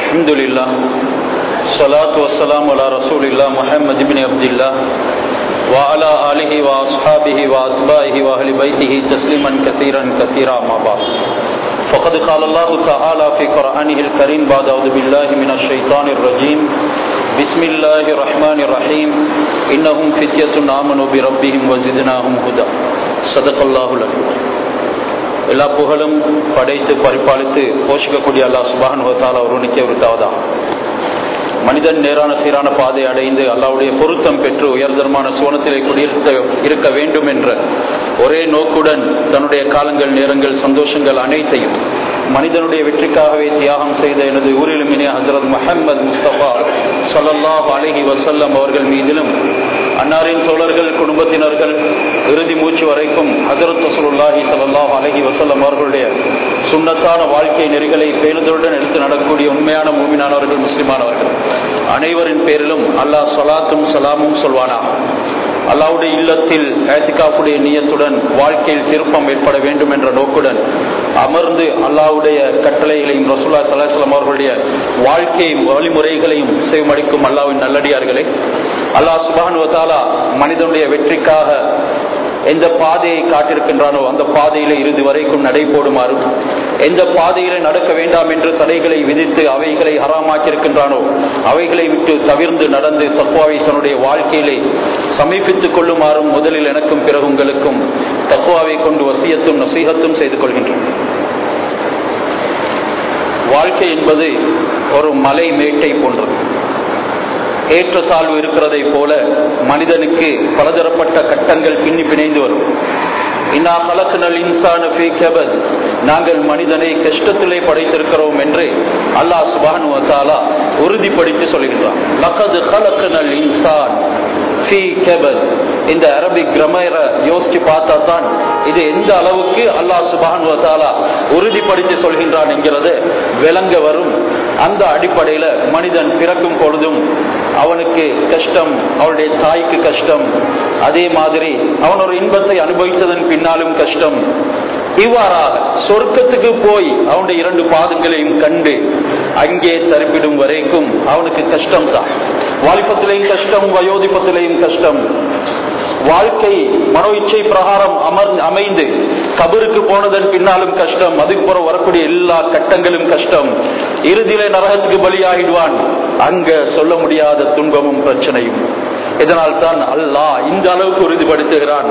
الحمد لله الصلاة والسلام على رسول الله محمد بن عبد الله وعلى آله وأصحابه وأتباعه وأهل بيته تسليما كثيرا كثيرا ما بعد فقد قال الله تعالى في قرآنه الكريم بعد أعوذ بالله من الشيطان الرجيم بسم الله الرحمن الرحيم إنهم فتية آمنوا بربهم وزدناهم هدى صدق الله العظيم எல்லா புகழும் படைத்து பரிபாலித்து போஷிக்கக்கூடிய அல்லா சுபான் வத்தாலா ஒருவனுக்கே உரித்தாவதா மனிதன் நேரான சீரான பாதை அடைந்து அல்லாவுடைய பொருத்தம் பெற்று உயர்தரமான சோனத்திலே குடியிருக்க இருக்க வேண்டும் என்ற ஒரே நோக்குடன் தன்னுடைய காலங்கள் நேரங்கள் சந்தோஷங்கள் அனைத்தையும் மனிதனுடைய வெற்றிக்காகவே தியாகம் செய்த எனது ஊரிலும் இனே ஹசரத் முஹம்மது முஸ்தபா சல்லாஹ் அலஹி வசல்லம் அவர்கள் மீதிலும் அன்னாரின் தோழர்கள் குடும்பத்தினர்கள் இறுதி மூச்சு வரைக்கும் ஹசரத் ரசூலுல்லாஹி சல்லாஹ் அலஹி வசல்லம் அவர்களுடைய சுண்ணத்தான வாழ்க்கை நெறிகளை பேருந்துடன் எடுத்து நடக்கக்கூடிய உண்மையான மூமினானவர்கள் முஸ்லிமானவர்கள் அனைவரின் பேரிலும் அல்லாஹ் சொலாத்தும் சலாமும் சொல்வானா அல்லாவுடைய இல்லத்தில் ஏத்திகாப்புடைய நீயத்துடன் வாழ்க்கையில் திருப்பம் ஏற்பட வேண்டும் என்ற நோக்குடன் அமர்ந்து அல்லாவுடைய கட்டளைகளையும் ரசூல்லா சலாஹலம் அவர்களுடைய வாழ்க்கை வழிமுறைகளையும் செய்மடிக்கும் அல்லாவின் நல்லடியார்களே அல்லாஹ் சுபான் வதாலா மனிதனுடைய வெற்றிக்காக எந்த பாதையை காட்டிருக்கின்றானோ அந்த பாதையில இறுதி வரைக்கும் நடை போடுமாறும் எந்த பாதையில நடக்க வேண்டாம் என்று தடைகளை விதித்து அவைகளை ஹராமாக்கியிருக்கின்றானோ அவைகளை விட்டு தவிர்ந்து நடந்து தக்குவாவை தன்னுடைய வாழ்க்கையிலே சமீபித்துக் கொள்ளுமாறும் முதலில் எனக்கும் பிறகு உங்களுக்கும் தக்குவாவை கொண்டு வசியத்தும் நசீகத்தும் செய்து கொள்கின்றோம் வாழ்க்கை என்பது ஒரு மலை மேட்டை போன்றது ஏற்றத்தாழ்வு இருக்கிறதை போல மனிதனுக்கு பலதரப்பட்ட கட்டங்கள் பின்னி பிணைந்து வரும் இன்னா கலக்குனல் இன்சான நாங்கள் மனிதனை கஷ்டத்திலே படைத்திருக்கிறோம் என்று அல்லாஹ் சுபானு வத்தாலா உறுதிப்படுத்தி சொல்கின்றான் லக்கது கலக்குனல் இன்சான் இந்த அரபிக் கிரமரை யோசிச்சு பார்த்தா தான் இது எந்த அளவுக்கு அல்லாஹ் சுபான் வத்தாலா உறுதிப்படுத்தி சொல்கின்றான் என்கிறது விளங்க வரும் அந்த அடிப்படையில மனிதன் பிறக்கும் பொழுதும் அவனுக்கு கஷ்டம் அவனுடைய தாய்க்கு கஷ்டம் அதே மாதிரி அவன் ஒரு இன்பத்தை அனுபவித்ததன் பின்னாலும் கஷ்டம் இவ்வாறாக சொர்க்கத்துக்கு போய் அவனுடைய இரண்டு பாதங்களையும் கண்டு அங்கே தரிப்பிடும் வரைக்கும் அவனுக்கு கஷ்டம் தான் வாலிபத்திலையும் கஷ்டம் வயோதிபத்திலையும் கஷ்டம் வாழ்க்கை மனோ இச்சை பிரகாரம் அமர் அமைந்து கபருக்கு போனதன் பின்னாலும் கஷ்டம் அதுக்கு புற வரக்கூடிய எல்லா கட்டங்களும் கஷ்டம் இறுதியில நரகத்துக்கு பலியாகிடுவான் அங்க சொல்ல முடியாத துன்பமும் பிரச்சனையும் இதனால் தான் அல்லாஹ் இந்த அளவுக்கு உறுதிப்படுத்துகிறான்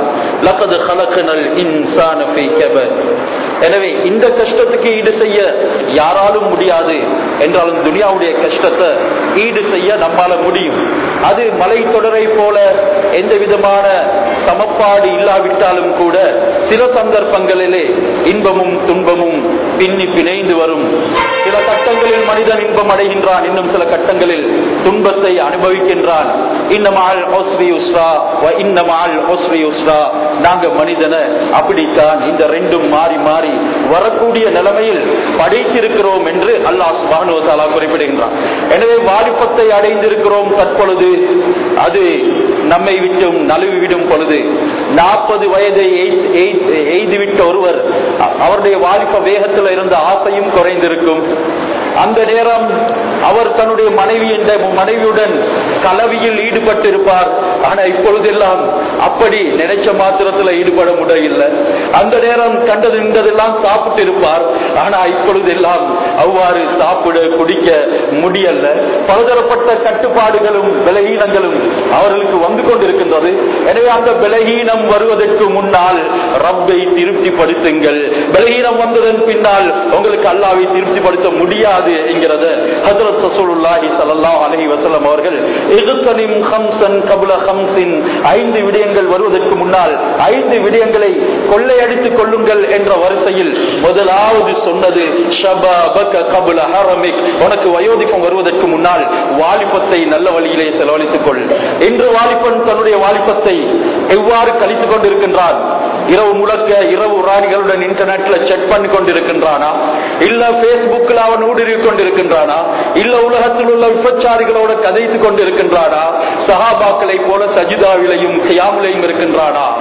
எனவே இந்த கஷ்டத்துக்கு ஈடு செய்ய யாராலும் முடியாது என்றாலும் துனியாவுடைய கஷ்டத்தை ஈடு செய்ய நம்மால முடியும் அது மலை தொடரை போல எந்த விதமான சமப்பாடு இல்லாவிட்டாலும் கூட சில சந்தர்ப்பங்களிலே இன்பமும் துன்பமும் பின்னி பிணைந்து வரும் சில கட்டங்களில் மனிதன் இன்பம் அடைகின்றான் இன்னும் சில கட்டங்களில் துன்பத்தை அனுபவிக்கின்றான் இன்னமால் நாங்க மனிதனை அப்படித்தான் இந்த ரெண்டும் மாறி மாறி வரக்கூடிய நிலைமையில் படைத்திருக்கிறோம் என்று அல்லாஹ் சுபானுவத்தாலா குறிப்பிடுகின்றான் எனவே வாலிபத்தை அடைந்திருக்கிறோம் தற்பொழுது அது நம்மை விட்டும் நழுவி விடும் பொழுது நாற்பது வயதை எய்துவிட்ட ஒருவர் அவருடைய வாலிப வேகத்தில் இருந்த ஆசையும் குறைந்திருக்கும் அந்த நேரம் அவர் தன்னுடைய மனைவி என்ற மனைவியுடன் கலவியில் ஈடுபட்டிருப்பார் ஆனா இப்பொழுதெல்லாம் அப்படி நினைச்ச மாத்திரத்துல ஈடுபட முடியல அந்த நேரம் கண்டது நின்றதெல்லாம் சாப்பிட்டு இருப்பார் ஆனா இப்பொழுதெல்லாம் அவ்வாறு சாப்பிட குடிக்க முடியல பலதரப்பட்ட கட்டுப்பாடுகளும் விலகீனங்களும் அவர்களுக்கு வந்து கொண்டிருக்கின்றது எனவே அந்த விலகீனம் வருவதற்கு முன்னால் ரப்பை திருப்திப்படுத்துங்கள் விலகீனம் வந்ததன் பின்னால் உங்களுக்கு அல்லாவை திருப்திப்படுத்த முடியாது என்கிறது ஹசரத் ரசூலுல்லாஹி ஸல்லல்லாஹு அலைஹி வஸல்லம் அவர்கள் இக்தனிம் ஹம்சன் கபுல ஹம்சின் ஐந்து விடயங்கள் வருவதற்கு முன்னால் ஐந்து விடயங்களை கொள்ளையடித்துக் கொள்ளுங்கள் என்ற வரிசையில் முதலாவது சொன்னது ஷபாபக கபுல ஹரமிக் உனக்கு வயோதிபம் வருவதற்கு முன்னால் வாலிபத்தை நல்ல வழியிலே செலவழித்துக் கொள் இன்று வாலிபன் தன்னுடைய வாலிபத்தை எவ்வாறு கழித்துக் கொண்டிருக்கின்றான் இரவு முழக்க இரவு ராணிகளுடன் இன்டர்நெட்ல செக் பண்ணி கொண்டிருக்கின்றானா இல்ல பேஸ்புக்ல அவன் ஊடுருவி கொண்டிருக்கின்றானா இல்ல உலகத்தில் உள்ள விபச்சாரிகளோட கதைத்துக் கொண்டிருக்கின்றானா சஹாபாக்களை போல சஜிதாவிலையும் கியாமிலையும் இருக்கின்றானா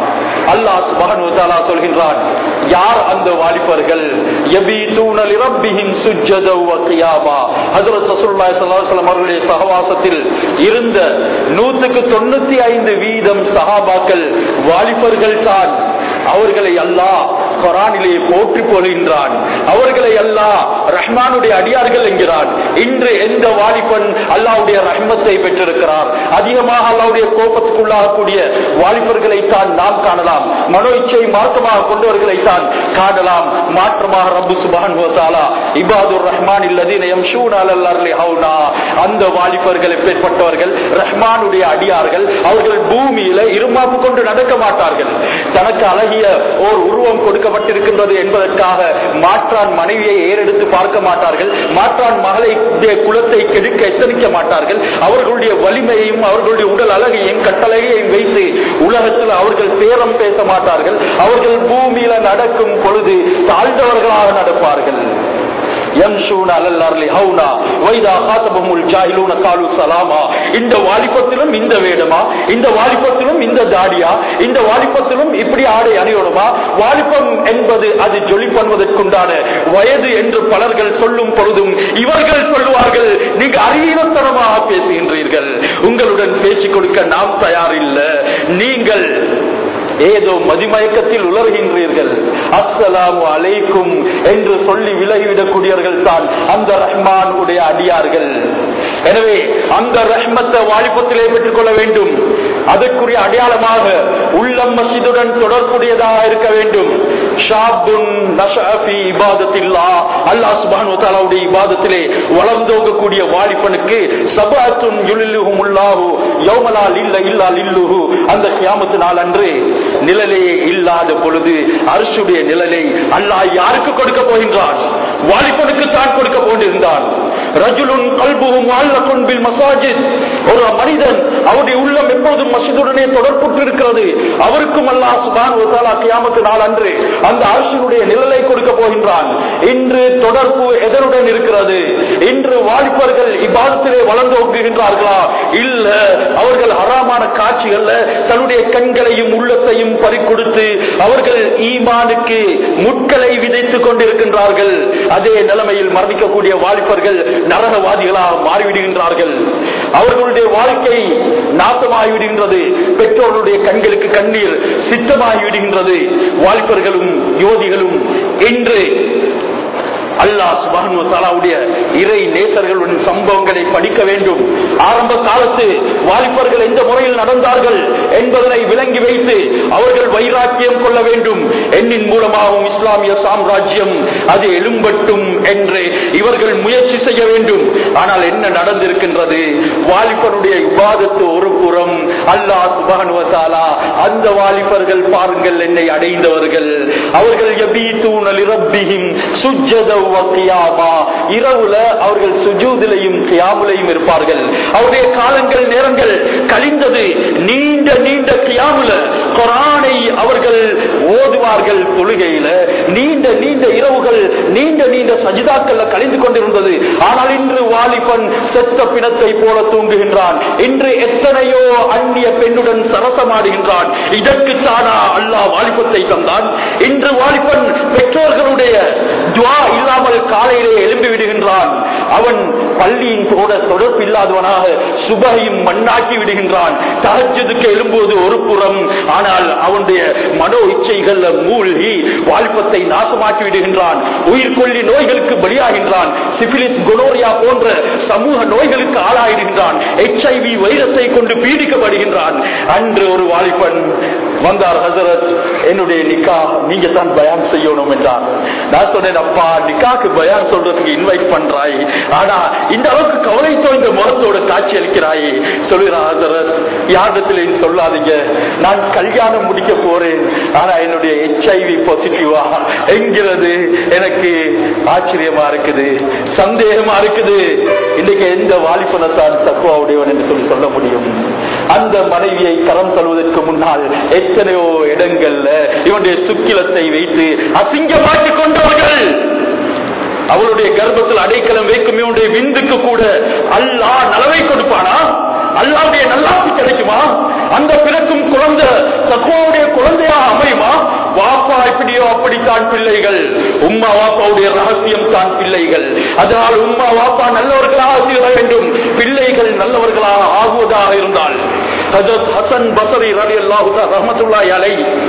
அல்லாஹ் சுப்ஹானஹு வ தஆலா சொல்கின்றான் யார் அந்த வாலிபர்கள் யபீதூன லிரப்பிஹிம் சுஜ்ஜதா வ கியாமா ஹஜ்ரத் ரசூலுல்லாஹி ஸல்லல்லாஹு அலைஹி வஸல்லம் அவர்களுடைய சகவாசத்தில் இருந்த நூற்றுக்கு தொண்ணூத்தி ஐந்து வீதம் சஹாபாக்கள் வாலிபர்கள் தான் அவர்களை அல்லாஹ் குரானிலே போற்றி போகின்றான் அவர்களை அல்லாஹ் ரஹ்மானுடைய அடியார்கள் என்கிறான் இன்று எந்த வாலிபன் அல்லாவுடைய ரஹ்மத்தை பெற்றிருக்கிறார் அதிகமாக அல்லாவுடைய கோபத்துக்குள்ளாகக்கூடிய வாலிபர்களை தான் நாம் காணலாம் மனோ இச்சை மார்க்கமாக கொண்டவர்களை தான் காணலாம் மாற்றமாக ரப்பு சுபான் இபாதுர் ரஹ்மான் இல்லதீனயம் அந்த வாலிபர்கள் எப்பேற்பட்டவர்கள் ரஹ்மானுடைய அடியார்கள் அவர்கள் பூமியில இருமாப்பு கொண்டு நடக்க மாட்டார்கள் தனக்கு அழகிய ஓர் உருவம் கொடுக்கப்பட்டிருக்கின்றது என்பதற்காக மாற்றான் மனைவியை ஏறெடுத்து பார்க்க மாட்டார்கள் மாற்றான் மகளை குலத்தை கெடுக்க எச்சரிக்க மாட்டார்கள் அவர்களுடைய வலிமையையும் அவர்களுடைய உடல் அழகையும் கட்டளையையும் வைத்து உலகத்தில் அவர்கள் பேரம் பேச மாட்டார்கள் அவர்கள் பூமியில நடக்கும் பொழுது தாழ்ந்தவர்களாக நடப்பார்கள் இந்த வாலிபத்திலும் இந்த வேடமா இந்த வாலிபத்திலும் இந்த தாடியா இந்த வாலிபத்திலும் இப்படி ஆடை அணியணுமா வாலிபம் என்பது அது ஜொலி பண்ணுவதற்குண்டான வயது என்று பலர்கள் சொல்லும் பொழுதும் இவர்கள் சொல்லுவார்கள் நீங்க அறிவத்தனமாக பேசுகின்றீர்கள் உங்களுடன் பேசிக் கொடுக்க நாம் தயாரில்லை நீங்கள் ஏதோ மதிமயக்கத்தில் உலர்கின்றீர்கள் அஸ்ஸலாமு அலைக்கும் என்று சொல்லி விலகிவிடக்கூடியவர்கள் தான் அந்த ரஹ்மான் உடைய அடியார்கள் எனவே அந்த ரஹ்மத்தை வாலிபத்திலே பெற்றுக் கொள்ள வேண்டும் அதற்குரிய அடையாளமாக உள்ளம் மசிதுடன் தொடர்புடையதாக இருக்க வேண்டும் அல்லாஹ் சுபானு தாலாவுடைய இபாதத்திலே வளர்ந்தோகக்கூடிய வாலிபனுக்கு சபாத்துன் யுலில்லுஹும் உள்ளாஹு யௌமலா லில்ல இல்லா லில்லுஹு அந்த கியாமத்து நாள் அன்று நிழலே இல்லாத பொழுது அரசுடைய நிழலை அல்லாஹ் யாருக்கு கொடுக்க போகின்றான் வாலிபனுக்கு தான் கொடுக்க போகின்றான் ரஜுலுன் கல்புகும் கொன்பில் மசாஜித் ஒரு மனிதன் அவருடைய உள்ளம் எப்பொழுதும் மசிதுடனே தொடர்புற்று இருக்கிறது அவருக்கும் அல்லாஹ் சுபான் கியாமத்து நாள் அன்று அந்த அரசினுடைய நிழலை கொடுக்க போகின்றான் இன்று தொடர்பு எதனுடன் இருக்கிறது இன்று வாலிபர்கள் இப்பாதத்திலே வளர்ந்து ஒங்குகின்றார்களா இல்ல அவர்கள் ஹராமான காட்சிகள்ல தன்னுடைய கண்களையும் உள்ளத்தையும் பறிக்கொடுத்து அவர்கள் ஈமானுக்கு முட்களை விதைத்துக் கொண்டிருக்கின்றார்கள் அதே நிலைமையில் மரணிக்கக்கூடிய வாலிபர்கள் நரகவாதிகளாக மாறிவிடுகின்றார்கள் அவர்களுடைய வாழ்க்கை நாசமாகிவிடுகின்றது பெற்றோர்களுடைய கண்களுக்கு கண்ணீர் சித்தமாகிவிடுகின்றது வாலிபர்களும் யோதிகளும் இன்று அல்லாஹ் சுபானுடைய இறை நேசர்களுடன் சம்பவங்களை படிக்க வேண்டும் ஆரம்ப காலத்து வாலிபர்கள் எந்த முறையில் நடந்தார்கள் என்பதனை விளங்கி வைத்து அவர்கள் வைராக்கியம் கொள்ள வேண்டும் எண்ணின் மூலமாகவும் இஸ்லாமிய சாம்ராஜ்யம் அது எழும்பட்டும் என்று இவர்கள் முயற்சி செய்ய வேண்டும் ஆனால் என்ன நடந்திருக்கின்றது வாலிபனுடைய விவாதத்து ஒரு புறம் அல்லாஹ் சுபானுவத்தாலா அந்த வாலிபர்கள் பாருங்கள் என்னை அடைந்தவர்கள் அவர்கள் சுஜத இரவுல அவர்கள் சுஜூதிலையும் கியாமுலையும் இருப்பார்கள் அவருடைய காலங்கள் நேரங்கள் கழிந்தது நீண்ட நீண்ட கியாமுல கொரானை அவர்கள் ஓதுவார்கள் தொழுகையில நீண்ட நீண்ட இரவுகள் நீண்ட நீண்ட சஜிதாக்கள்ல கழிந்து கொண்டிருந்தது ஆனால் இன்று வாலிபன் செத்த பிணத்தை போல தூங்குகின்றான் இன்று எத்தனையோ அந்நிய பெண்ணுடன் சரசமாடுகின்றான் இதற்கு தானா அல்லாஹ் வாலிபத்தை தந்தான் இன்று வாலிபன் பெற்றோர்களுடைய துவா இல்லாமல் காலையிலே எழும்பி விடுகின்றான் அவன் பள்ளியின் கூட தொடர்பு இல்லாதவனாக சுபையும் மண்ணாக்கி விடுகின்றான் தகஜதுக்கு எழும்புவது ஒரு புறம் ஆனால் அவனுடைய மனோ இச்சைகள்ல மூழ்கி வாலிபத்தை நாசமாக்கி விடுகின்றான் உயிர்கொல்லி நோய்களுக்கு பலியாகின்றான் சிபிலிஸ் குனோரியா போன்ற சமூக நோய்களுக்கு ஆளாயிடுகின்றான் எச்ஐவி வைரஸை கொண்டு பீடிக்கப்படுகின்றான் அன்று ஒரு வாலிபன் வந்தார் ஹசரத் என்னுடைய நிக்கா நீங்க தான் பயான் செய்யணும் என்றார் நான் சொன்னேன் அப்பா நிக்காக்கு பயான் சொல்றதுக்கு இன்வைட் பண்றாய் ஆனா இந்த அளவுக்கு கவலை தோய்ந்த முகத்தோட காட்சி அளிக்கிறாய் சொல்லுகிறான் ஹசரத் யாரிடத்தில் சொல்லாதீங்க நான் கல்யாணம் முடிக்க போறேன் ஆனா என்னுடைய ஹெச்ஐவி பாசிட்டிவா என்கிறது எனக்கு ஆச்சரியமா இருக்குது சந்தேகமா இருக்குது இன்னைக்கு எந்த வாலிபனத்தான் தக்குவாவுடையவன் என்று சொல்லி சொல்ல முடியும் அந்த மனைவியை கரம் தழுவதற்கு முன்னால் எத்தனையோ இடங்கள்ல இவனுடைய சுக்கிலத்தை வைத்து அசிங்கமாக்கிக் கொண்டவர்கள் அவளுடைய கர்ப்பத்தில் அடைக்கலம் வைக்கும் இவனுடைய விந்துக்கு கூட அல்லா நலவை கொடுப்பானா அல்லாவுடைய நல்லாசி கிடைக்குமா அந்த பிறக்கும் குழந்தை தக்குவாவுடைய குழந்தையாக அமையுமா வாப்பா இப்படியோ அப்படித்தான் பிள்ளைகள் உம்மா வாப்பாவுடைய ரகசியம் தான் பிள்ளைகள் அதனால் உம்மா வாப்பா நல்லவர்களாக தீர வேண்டும் பிள்ளைகள் நல்லவர்களாக ஆகுவதாக இருந்தால் ஹஜரத் ஹசன் பசரி ரவி அல்லாஹு ரஹமத்துல்லாஹி அலை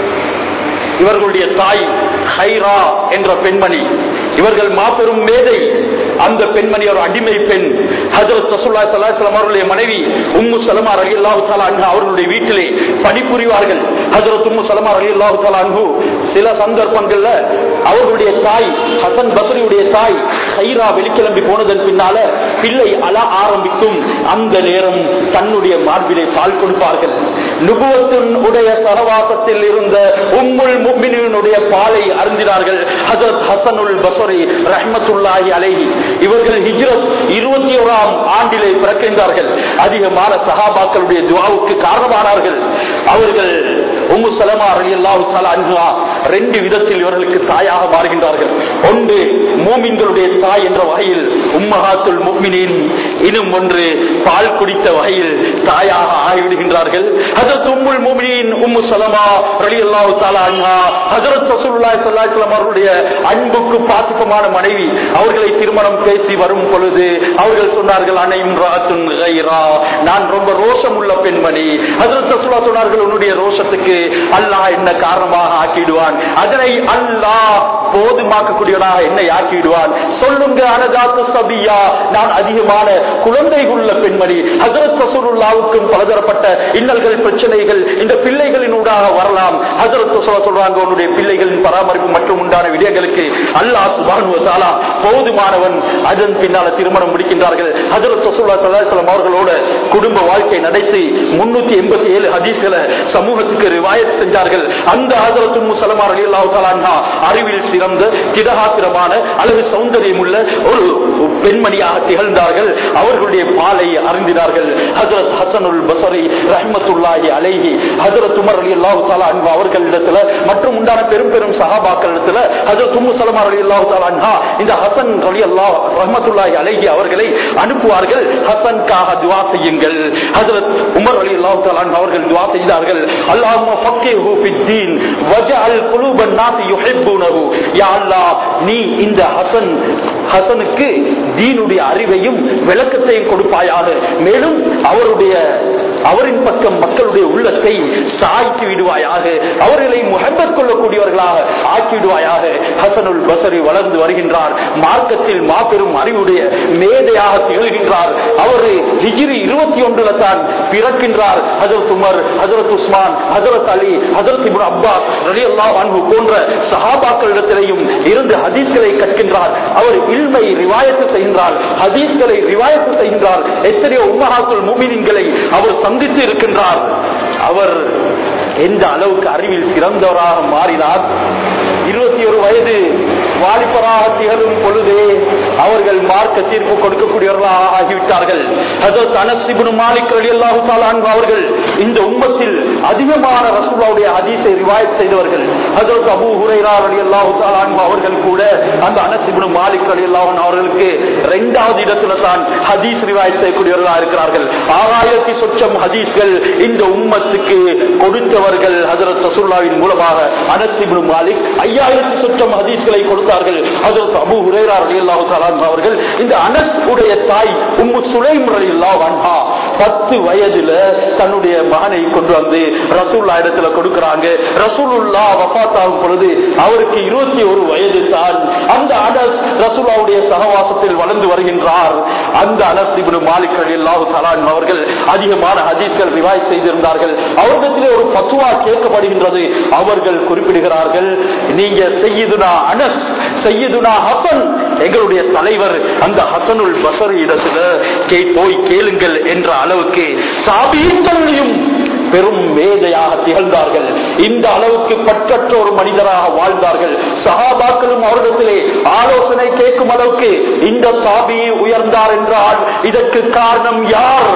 இவர்களுடைய தாய் ஹைரா என்ற பெண்மணி இவர்கள் மாபெரும் மேதை அந்த பெண்மணி ஒரு அடிமை பெண் ஹஜரத் ரசூல்லா சல்லாஹம் அவர்களுடைய மனைவி உம்மு சலமா அலி அல்லாஹு தாலா அன்ஹு அவர்களுடைய வீட்டிலே பணிபுரிவார்கள் ஹஜரத் உம்மு சலமா அலி அல்லாஹு தாலா அன்ஹு சில சந்தர்ப்பங்கள்ல அவர்களுடைய தாய் ஹசன் பசரியுடைய தாய் ஹைரா வெளிக்கிளம்பி போனதன் பின்னால பிள்ளை அழ ஆரம்பிக்கும் அந்த நேரம் தன்னுடைய மார்பிலே பால் கொடுப்பார்கள் நுபுவத்தின் உடைய சரவாசத்தில் இருந்த உம்முல் முக்மினுடைய பாலை அருந்தினார்கள் ஹசரத் ஹசனுல் பசரி ரஹ்மத்துல்லாஹி அலைஹி இவர்கள் ஹிஜ்ரத் இருபத்தி ஓராம் ஆண்டிலே பிறக்கின்றார்கள் அதிகமான சஹாபாக்களுடைய துவாவுக்கு காரணமானார்கள் அவர்கள் உம்மு சலமா அலி அல்லாஹு ரெண்டு விதத்தில் இவர்களுக்கு தாயாக மாறுகின்றார்கள் ஒன்று மூமின்களுடைய தாய் என்ற வகையில் உம்மஹாத்துல் முக்மினின் இன்னும் ஒன்று பால் குடித்த வகையில் தாயாக ஆகிவிடுகின்றார்கள் ஹஜரத் உம்முல் முக்மினின் உம்மு சலமா அலி அல்லாஹு தாலா அன்ஹா ஹஜரத் ரசூலுல்லாஹி ஸல்லல்லாஹு அலைஹி வஸல்லம் அவர்களுடைய அன்புக்கு பாத்துக்கமான மனைவி அவர்களை திருமணம் பேசி வரும் பொழுது அவர்கள் சொன்னார்கள் அனையும் ராத்துன் கைரா நான் ரொம்ப ரோஷம் உள்ள பெண்மணி ஹஜரத் ரசூலுல்லாஹ் சொன்னார்கள் உன்னுடைய ரோஷத்துக்கு அல்லாஹ் என்ன காரணமாக ஆக்கிடுவான் அதனை அல்லாஹ் போதுமாக்கக்கூடியவனாக என்னை ஆக்கிடுவான் சொல்லுங்க அனதாத்து சபியா நான் அதிகமான குழந்தை உள்ள பெண்மணி ஹசரத் ரசூலுல்லாவுக்கும் பலதரப்பட்ட இன்னல்கள் பிரச்சனைகள் இந்த பிள்ளைகளினூடாக வரலாம் ஹசரத் ரசூலா சொல்றாங்க உன்னுடைய பிள்ளைகளின் பராமரிப்பு மற்றும் உண்டான விடயங்களுக்கு அல்லாஹ் சுபானு தாலா போதுமானவன் அதன் பின்னால திருமணம் முடிக்கின்றார்கள் ஹசரத் ரசூல்லா சல்லாஹம் அவர்களோட குடும்ப வாழ்க்கை நடத்தி முன்னூத்தி எண்பத்தி ஏழு ஹதீஸ்களை சமூகத்துக்கு ரிவாயத் செஞ்சார்கள் அந்த ஹசரத் உம்மு சலமா அலி அல்லாஹ் அறிவில் சிறந்த திடகாத்திரமான அழகு சௌந்தரியம் உள்ள ஒரு பெண்மணியாக திகழ்ந்தார்கள் அவர்களுடைய பாலை அறிந்தினார்கள் ஹசரத் ஹசனுல் பசரி ரஹ்மத்துல்லாஹி அலைஹி ஹசரத் உமர் அலி அல்லாஹு தாலா அன்பு அவர்களிடத்துல மற்றும் உண்டான பெரும் பெரும் சகாபாக்களிடத்துல ஹசரத் உம்மு சலமா அலி அல்லாஹு தாலா அன்ஹா இந்த ஹசன் அலி அல்லாஹ் ரஹ்மத்துல்லாஹி அலைஹி அவர்களை அனுப்புவார்கள் ஹசன்காக துவா செய்யுங்கள் ஹசரத் உமர் அலி அல்லாஹு தாலா அன்ஹு அவர்கள் துவா செய்தார்கள் அல்லாஹும்ம ஃபக்கிஹு ஃபித்தீன் வஜஅல் குலூபன் நாஸ் யுஹிப்புனஹு யா அல்லாஹ் நீ இந்த ஹசன் ஹசனுக்கு தீனுடைய அறிவையும் விளக்கத்தையும் கொடுப்பாயாக மேலும் அவருடைய அவரின் பக்கம் மக்களுடைய உள்ளத்தை சாய்த்து விடுவாயாக அவர்களை முகப்பத் கொள்ளக்கூடியவர்களாக ஆக்கிவிடுவாயாக ஹசனுல் பசரி வளர்ந்து வருகின்றார் மார்க்கத்தில் மாபெரும் அறிவுடைய மேதையாக திகழ்கின்றார் அவர் ஹிஜிரி இருபத்தி ஒன்றுல தான் பிறக்கின்றார் ஹசரத் உமர் ஹசரத் உஸ்மான் ஹசரத் அலி ஹசரத் இபுன் அப்பாஸ் ரலி அல்லா போன்ற சஹாபாக்களிடத்திலையும் இருந்து ஹதீஸ்களை கற்கின்றார் அவர் இல்மை ரிவாயத்து செய்கின்றார் ஹதீஸ்களை ரிவாயத்து செய்கின்றார் எத்தனையோ உம்மஹாத்துல் முமினின்களை அவர் சந்தித்து இருக்கின்றார் அவர் எந்த அளவுக்கு அறிவில் சிறந்தவராக மாறினார் இருபத்தி ஒரு வயது வாலிபராக திகழும் பொழுதே அவர்கள் மார்க்க தீர்ப்பு கொடுக்கக்கூடியவர்களாக ஆகிவிட்டார்கள் ஹஜரத் அனஸ் இப்னு மாலிக் ரலியல்லாஹு தஆலா அன்ஹு அவர்கள் இந்த உம்மத்தில் அதிகமான ரசூலுல்லாஹ்வுடைய ஹதீஸை ரிவாயத் செய்தவர்கள் ஹஜரத் அபூ ஹுரைரா ரலியல்லாஹு தஆலா அன்ஹு அவர்கள் கூட அந்த அனஸ் இப்னு மாலிக் ரலியல்லாஹு அன்ஹு அவர்களுக்கு இரண்டாவது இடத்துல தான் ஹதீஸ் ரிவாயத் செய்யக்கூடியவர்களாக இருக்கிறார்கள் ஆறாயிரத்தி சொச்சம் ஹதீஸ்கள் இந்த உம்மத்துக்கு கொடுத்தவர்கள் ஹஜரத் ரசூலுல்லாஹ்வின் மூலமாக அனஸ் இப்னு மாலிக் ஐயாயிரத்தி சொச்சம் ஹதீஸ்களை கொடுத்தார்கள் ஹஜரத் அபூ ஹுரைரா ரலியல்லாஹு தஆலா அன்ஹு அவர்கள் இந்த அனஸ் உடைய தாய் உம்மு சுலைம் ரலியல்லாஹு அன்ஹா பத்து வயதுல தன்னுடைய மகனை கொண்டு வந்து ரசூல்லா இடத்துல கொடுக்கிறாங்க ரசூலுல்லா வஃபாத் ஆகும் பொழுது அவருக்கு இருபத்தி ஒரு வயது தான் அந்த அனஸ் ரசூல்லாவுடைய சகவாசத்தில் வளர்ந்து வருகின்றார் அந்த அனஸ் இப்னு மாலிக் ரலியல்லாஹு தஆலா அன்ஹு அவர்கள் அதிகமான ஹதீஸ்கள் ரிவாய் செய்திருந்தார்கள் அவர்களிடத்திலே ஒரு பத்துவா கேட்கப்படுகின்றது அவர்கள் குறிப்பிடுகிறார்கள் நீங்க செய்யுதுனா அனஸ் செய்யுதுனா ஹசன் எங்களுடைய தலைவர் அந்த ஹசனுல் பசரி இடத்துல கே போய் கேளுங்கள் என்ற அளவுக்கு சாபீன்களையும் பெரும் மேதையாக திகழ்ந்தார்கள் இந்த அளவுக்கு பற்றற்ற ஒரு மனிதராக வாழ்ந்தார்கள் சகாபாக்களும் அவரிடத்திலே ஆலோசனை கேட்கும் அளவுக்கு இந்த சாபி உயர்ந்தார் என்றால் இதற்கு காரணம் யார்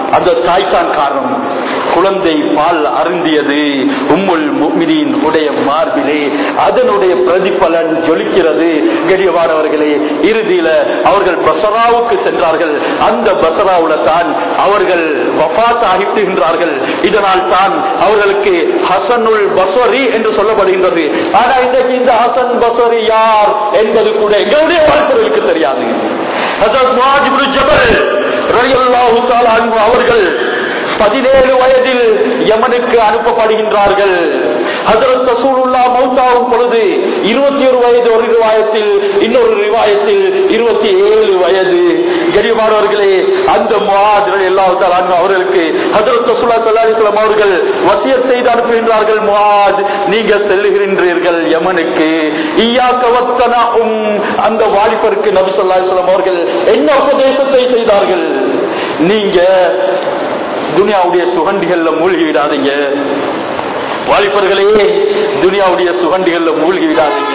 அந்த தாய் தான் காரணம் குழந்தை பால் அருந்தியது உம்முல் முக்மினின் உடைய மார்பிலே அதனுடைய பிரதிபலன் ஜொலிக்கிறது கெடியவானவர்களே இறுதியில அவர்கள் பசராவுக்கு சென்றார்கள் அந்த பசராவுல தான் அவர்கள் வஃத் ஆகிவிடுகின்றார்கள் இதனால் தான் அவர்களுக்கு ஹசனுல் பஸ்வரி என்று சொல்லப்படுகின்றது ஆனா இன்றைக்கு இந்த ஹசன் பஸ்வரி யார் என்பது கூட எங்களுடைய வாழ்க்கைகளுக்கு தெரியாது ஹசரத் முஆத் இப்னு ஜபல் ரலியல்லாஹு தஆலா அன்ஹு அவர்கள் பதினேழு வயதில் யமனுக்கு அனுப்பப்படுகின்றார்கள் ஹசரத் ரசூலுல்லா மௌத்தாவும் பொழுது இருபத்தி ஒரு வயது ஒரு ரிவாயத்தில் இன்னொரு ரிவாயத்தில் இருபத்தி ஏழு வயது கரிமானவர்களே அந்த முவாதிகள் எல்லாத்தால் அவர்களுக்கு ஹசரத் ரசூல்லா சல்லாஹிஸ்லாம் அவர்கள் வசியத் செய்து அனுப்புகின்றார்கள் முவாத் நீங்க செல்லுகின்றீர்கள் யமனுக்கு ஈயா கவத்தனாகும் அந்த வாலிபருக்கு நபி சொல்லாஹிஸ்லாம் அவர்கள் என்ன உபதேசத்தை செய்தார்கள் நீங்க துனியாவுடைய சுகண்டிகள்ல மூழ்கி விடாதீங்க வாலிபர்களே துனியாவுடைய சுகண்டிகள்ல மூழ்கி விடாதீங்க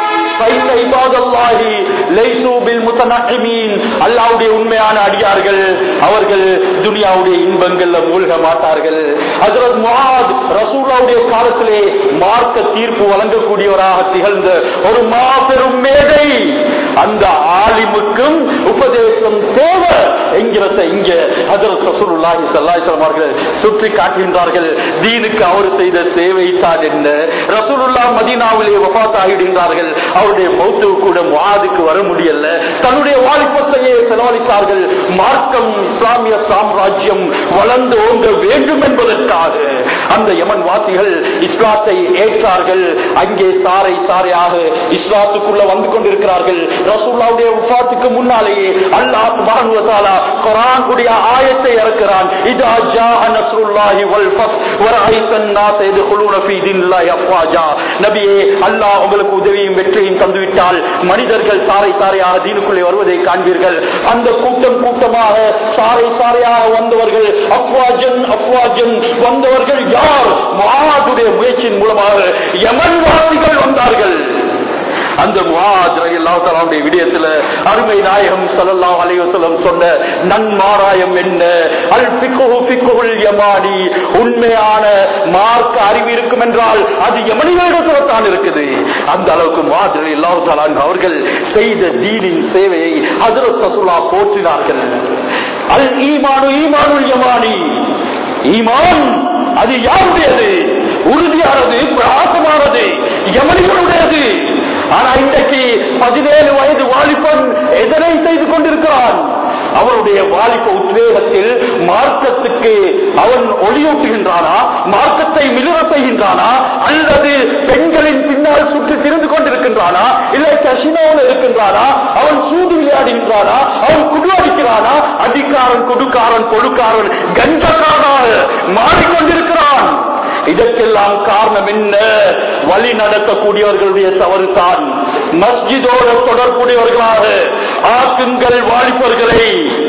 அல்லாவுடைய உண்மையான அடியார்கள் அவர்கள் துனியாவுடைய இன்பங்கள்ல மூழ்க மாட்டார்கள் ஹசரத் முஹாத் ரசூலாவுடைய காலத்திலே மார்க்க தீர்ப்பு வழங்கக்கூடியவராக திகழ்ந்த ஒரு மாபெரும் மேதை அந்த ஆலிமுக்கும் உபதேசம் தேவை என்கிறத இங்க ஹசரத் ரசூலுல்லாஹி ஸல்லல்லாஹு அவர்கள் சுற்றி காட்டுகின்றார்கள் தீனுக்கு அவர் செய்த சேவை தான் என்ன ரசூலுல்லாஹ் மதீனாவிலே வஃபாத் ஆகிடுகின்றார்கள் அவருடைய மௌத்து கூட முஆதுக்கு வர முடியல தன்னுடைய வாலிபத்தையே செலவழித்தார்கள் மார்க்கம் இஸ்லாமிய சாம்ராஜ்யம் வளர்ந்து ஓங்க வேண்டும் என்பதற்காக அந்த யமன் வாசிகள் இஸ்லாத்தை ஏற்றார்கள் அங்கே சாரை சாரையாக இஸ்லாத்துக்குள்ள வந்து கொண்டிருக்கிறார்கள் ரசூல்லாவுடைய உஃபாத்துக்கு முன்னாலேயே அல்லாஹ் சுப்ஹானஹு வ தஆலா குர்ஆனுடைய ஆயத்தை இறக்குறான் இதா ஜாஅ நஸ்ருல்லாஹி வல் ஃபத் வ ரஅய்தன் நாஸ யதுகுலூன ஃபீ தீனில்லாஹி அஃவாஜா நபியே அல்லாஹ் உங்களுக்கு உதவியும் வெற்றியும் தந்துவிட்டால் மனிதர்கள் சாரை சாரையாக தீனுக்குள்ளே வருவதை காண்பீர்கள் அந்த கூட்டம் கூட்டமாக சாரை சாரையாக வந்தவர்கள் அப்வாஜன் அப்வாஜன் வந்தவர்கள் யார் மகாதுடைய முயற்சியின் மூலமாக யமன் வாசிகள் வந்தார்கள் அந்த முகாஜிரல்லாவுடைய விடயத்துல அருமை நாயகம் சல்லல்லாஹு அலைஹி வஸல்லம் சொன்ன நன்மாராயம் என்ன அல் ஃபிக்ஹு ஃபிக்ஹுல் யமானி உண்மையான மார்க்க அறிவு இருக்கும் என்றால் அது யமனிகளிடத்துல தான் இருக்குது அந்த அளவுக்கு முகாஜிரல்லாஹு அவர்கள் செய்த தீனின் சேவையை ஹஜ்ரத் ரசூலுல்லாஹ் போற்றினார்கள் அல் ஈமானு ஈமானுல் யமானி ஈமான் அது யாருடையது உறுதியானது பிரகாசமானது யமனிகளுடையது ஆனா இன்றைக்கு பதினேழு வயது வாலிபன் எதனை செய்து கொண்டிருக்கிறான் அவருடைய வாலிப உத்வேகத்தில் மார்க்கத்துக்கு அவன் ஒளியூட்டுகின்றானா மார்க்கத்தை மிளற செய்கின்றானா அல்லது பெண்களின் பின்னால் சுற்றி திரிந்து கொண்டிருக்கின்றானா இல்லை கசினோவில் இருக்கின்றானா அவன் சூது விளையாடுகின்றானா அவன் குடு அடிக்கிறானா அடிக்காரன் குடுக்காரன் கொடுக்காரன் கஞ்சக்காரனாக மாறிக்கொண்டிருக்கிறான் இதற்கெல்லாம் காரணம் என்ன வழி நடத்தக்கூடியவர்களுடைய தவறு தான் மஸ்ஜிதோட தொடர்புடையவர்களாக ஆக்குங்கள் வாலிபர்களை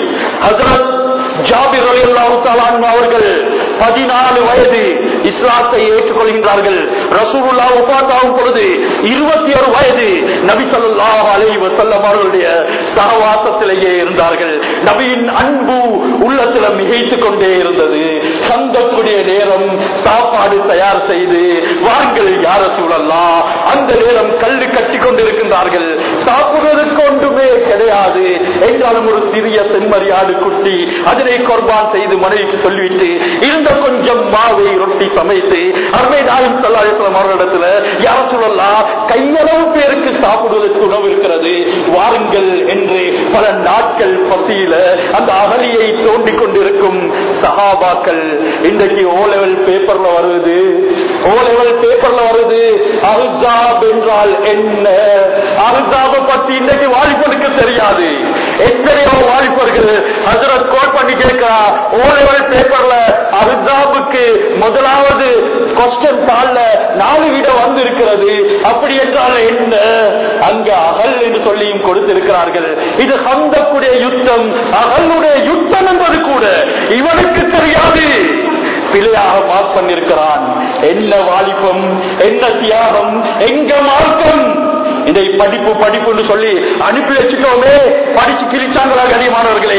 ஹசரத் ஜாபிர் அலியல்லாஹு அவர்கள் பதினாலு வயது இஸ்லாத்தை ஏற்றுக்கொள்கின்றார்கள் ரசூலுல்லா உபாத்தாவும் பொழுது இருபத்தி ஒரு வயது நபி ஸல்லல்லாஹு அலைஹி வஸல்லம் அவர்களுடைய சகவாசத்திலேயே இருந்தார்கள் நபியின் அன்பு உள்ளத்துல மிகைத்துக் கொண்டே இருந்தது சந்தக்கூடிய நேரம் சாப்பாடு தயார் செய்து வாருங்கள் யார சூழல்லாம் அந்த நேரம் கல்லு கட்டி கொண்டிருக்கின்றார்கள் சாப்பிடுவதற்கு ஒன்றுமே கிடையாது என்றாலும் ஒரு சிறிய செம்மறியாடு குட்டி அதனை கொர்பான் செய்து மனைவிக்கு சொல்லிவிட்டு இருந்த கொஞ்சம் மாவை ரொட்டி சமைத்து அருமை நாயும் சொல்லாசலம் அவர்களிடத்துல யார சொல்லலாம் கையளவு பேருக்கு சாப்பிடுவதற்கு உணவு இருக்கிறது வாருங்கள் என்று பல நாட்கள் பசியில அந்த அகலியை தோண்டிக் கொண்டிருக்கும் சகாபாக்கள் இன்றைக்கு ஓ லெவல் பேப்பர்ல வருது ஓ லெவல் பேப்பர்ல வருது அருஜாப் என்றால் என்ன அருஜாப பத்தி இன்னைக்கு வாலிபனுக்கு தெரியாது எத்தனையோ வாலிபர்கள் ஹசரத் கோட் பண்ணி கேட்கிறா ஓ லெவல் பேப்பர்ல அருஜாபுக்கு முதலாவது கொஸ்டின் தாள்ல நாலு விட வந்து இருக்கிறது அப்படி என்றால் என்ன அங்க அகல் என்று சொல்லியும் கொடுத்திருக்கிறார்கள் இது சந்தக்குடைய யுத்தம் அகலுடைய யுத்தம் என்பது கூட இவனுக்கு தெரியாது பிழையாக பாஸ் பண்ணிருக்கிறான் என்ன வாலிபம் என்ன தியாகம் எங்க மார்க்கம் இதை படிப்பு படிப்புன்னு சொல்லி அனுப்பி வச்சுட்டோமே படிச்சு கிழிச்சாங்களா கனியமானவர்களே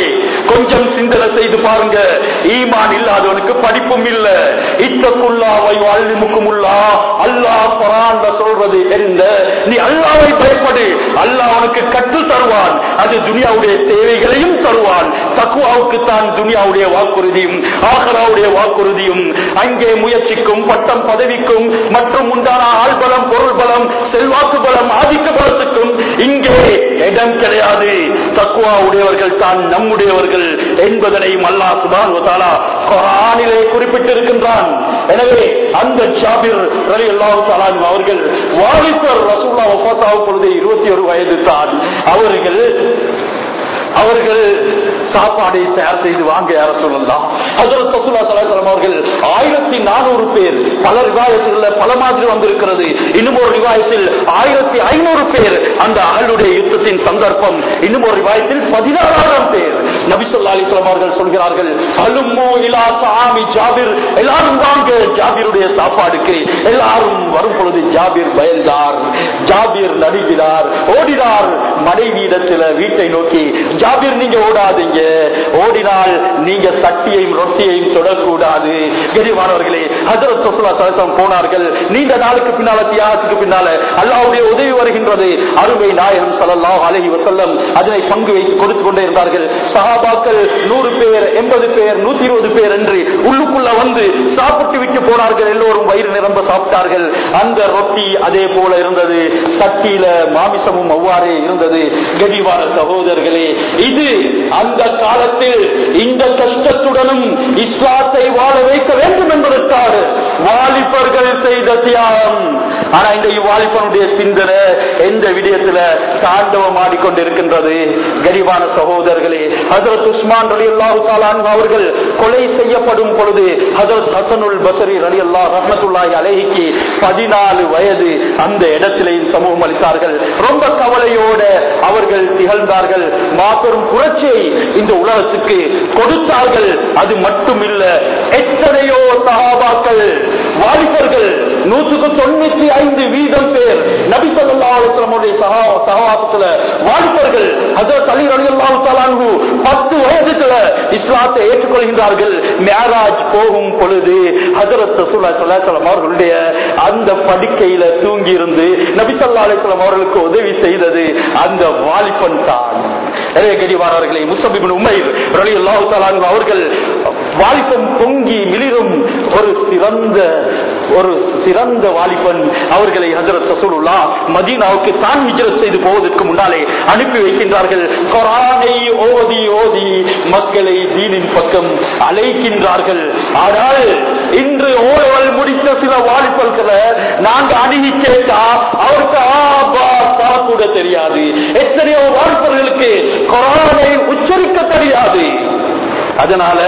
கொஞ்சம் சிந்தனை செய்து பாருங்க ஈமான் இல்லாதவனுக்கு படிப்பும் இல்ல இத்தக்குள்ளாவை வாழ்முக்குமுல்லா அல்லாஹ் பரான் சொல்றது என்ன நீ அல்லாவை பயப்படு அல்லாஹ் உனக்கு கற்று தருவான் அது துனியாவுடைய தேவைகளையும் தருவான் தக்குவாவுக்கு தான் துனியாவுடைய வாக்குறுதியும் ஆகராவுடைய வாக்குறுதியும் அங்கே முயற்சிக்கும் பட்டம் பதவிக்கும் மற்றும் உண்டான ஆள்பலம் பொருள் பலம் செல்வாக்கு பலம் ஆதிக்க பலத்துக்கும் இங்கே இடம் கிடையாது தக்குவா உடையவர்கள் தான் நம்முடையவர்கள் என்பதனையும் அல்லா சுபான் குரானிலே குறிப்பிட்டிருக்கின்றான் எனவே அந்த ஜாபிர் ரலி அல்லாஹு தலான் அவர்கள் வாலிபர் ரசூல்லா ஒப்பாத்தாவு பொழுது இருபத்தி ஒரு வயது தான் அவர்கள் அவர்கள் சாப்பாடை தயார் செய்து வாங்க யார சொல்லலாம் ஹசரத் ரசூலா சலாசலம் அவர்கள் ஆயிரத்தி நானூறு பேர் பல ரிவாயத்தில் பல மாதிரி வந்திருக்கிறது இன்னும் ஒரு ரிவாயத்தில் ஆயிரத்தி ஐநூறு பேர் அந்த அகலுடைய யுத்தத்தின் சந்தர்ப்பம் இன்னும் ஒரு ரிவாயத்தில் பதினாறாயிரம் பேர் நபிசுல்லா அலிஸ்லாம் அவர்கள் சொல்கிறார்கள் அலுமோ இலா சாமி ஜாபிர் எல்லாரும் வாங்க ஜாபிருடைய சாப்பாடுக்கு எல்லாரும் வரும் பொழுது ஜாபிர் பயந்தார் ஜாபிர் நடுகிறார் ஓடினார் மனைவியிடத்தில் வீட்டை நோக்கி ஜாபிர் நீங்க ஓடாதீங்க ஓடினால் நீங்க சட்டியையும் ரொட்டியையும் தொடக்கூடாது கெரிவானவர்களே ஹசரத் சொசுலா சலசம் போனார்கள் நீண்ட நாளுக்கு பின்னால தியாகத்துக்கு பின்னால அல்லாவுடைய உதவி வருகின்றது அருமை நாயகம் சல்லாஹ் அலஹி வசல்லம் அதனை பங்கு வைத்து கொடுத்து கொண்டே இருந்தார்கள் சஹாபாக்கள் நூறு பேர் எண்பது பேர் நூத்தி இருபது பேர் என்று உள்ளுக்குள்ள வந்து சாப்பிட்டு விட்டு போனார்கள் எல்லோரும் வயிறு நிரம்ப சாப்பிட்டார்கள் அந்த ரொட்டி அதே போல இருந்தது சட்டியில மாமிசமும் அவ்வாறே இருந்தது கடிவார சகோதரர்களே இது அந்த காலத்தில் இந்த கஷ்டத்துடனும் இஸ்லாத்தை வாழ வைக்க வேண்டும் என்பதற்காக வாலிபர்கள் செய்த தியாகம் ஆனா இந்த வாலிபனுடைய சிந்தனை எந்த விடயத்துல தாண்டவம் ஆடிக்கொண்டிருக்கின்றது கரிவான சகோதரர்களே ஹசரத் உஸ்மான் ரலி அல்லாஹு அவர்கள் கொலை செய்யப்படும் பொழுது ஹசரத் ஹசனுல் பசரி ரலி அல்லா ரஹமத்துல்லாஹி அலைஹிக்கு பதினாலு வயது அந்த இடத்திலே சமூகம் அளித்தார்கள் ரொம்ப கவலையோட அவர்கள் திகழ்ந்தார்கள் மாபெரும் புரட்சியை இந்த உலகத்துக்கு கொடுத்தார்கள் அது மட்டுமில்ல எத்தனையோ சகாபாக்கள் வாலிபர்கள் நூற்றுக்கு தொண்ணூத்தி ஐந்து வீதம் பேர் நபி சொல்லாவுடைய சகாபாசத்துல வாலிபர்கள் ஹசரத் அலி அலி அல்லாஹு பத்து வயதுல இஸ்லாத்தை ஏற்றுக்கொள்கின்றார்கள் மேராஜ் போகும் பொழுது ஹசரத் ரசூல்லா சல்லாஹம் அவர்களுடைய அந்த படுக்கையில தூங்கி இருந்து நபி சொல்லா அலிஸ்லாம் அவர்களுக்கு உதவி செய்தது அந்த வாலிபன் தான் எனவே கடிவாரர்களை முசபிபின் உமைர் ரலி அல்லாஹு அவர்கள் வாலிபம் பொங்கி மிளிரும் ஒரு சிறந்த ஒரு சிறந்த வாலிபன் அவர்களை ஹசரத் ரசூலுல்லா மதீனாவுக்கு தான் ஹிஜரத் செய்து போவதற்கு முன்னாலே அனுப்பி வைக்கின்றார்கள் குரானை ஓதி ஓதி மக்களை தீனின் பக்கம் அழைக்கின்றார்கள் ஆனால் இன்று ஓடவல் முடித்த சில வாலிபர்களை நாங்க அணுகி கேட்டா அவருக்கு ஆபா சா கூட தெரியாது எத்தனையோ வாலிபர்களுக்கு குரானை உச்சரிக்க தெரியாது அதனால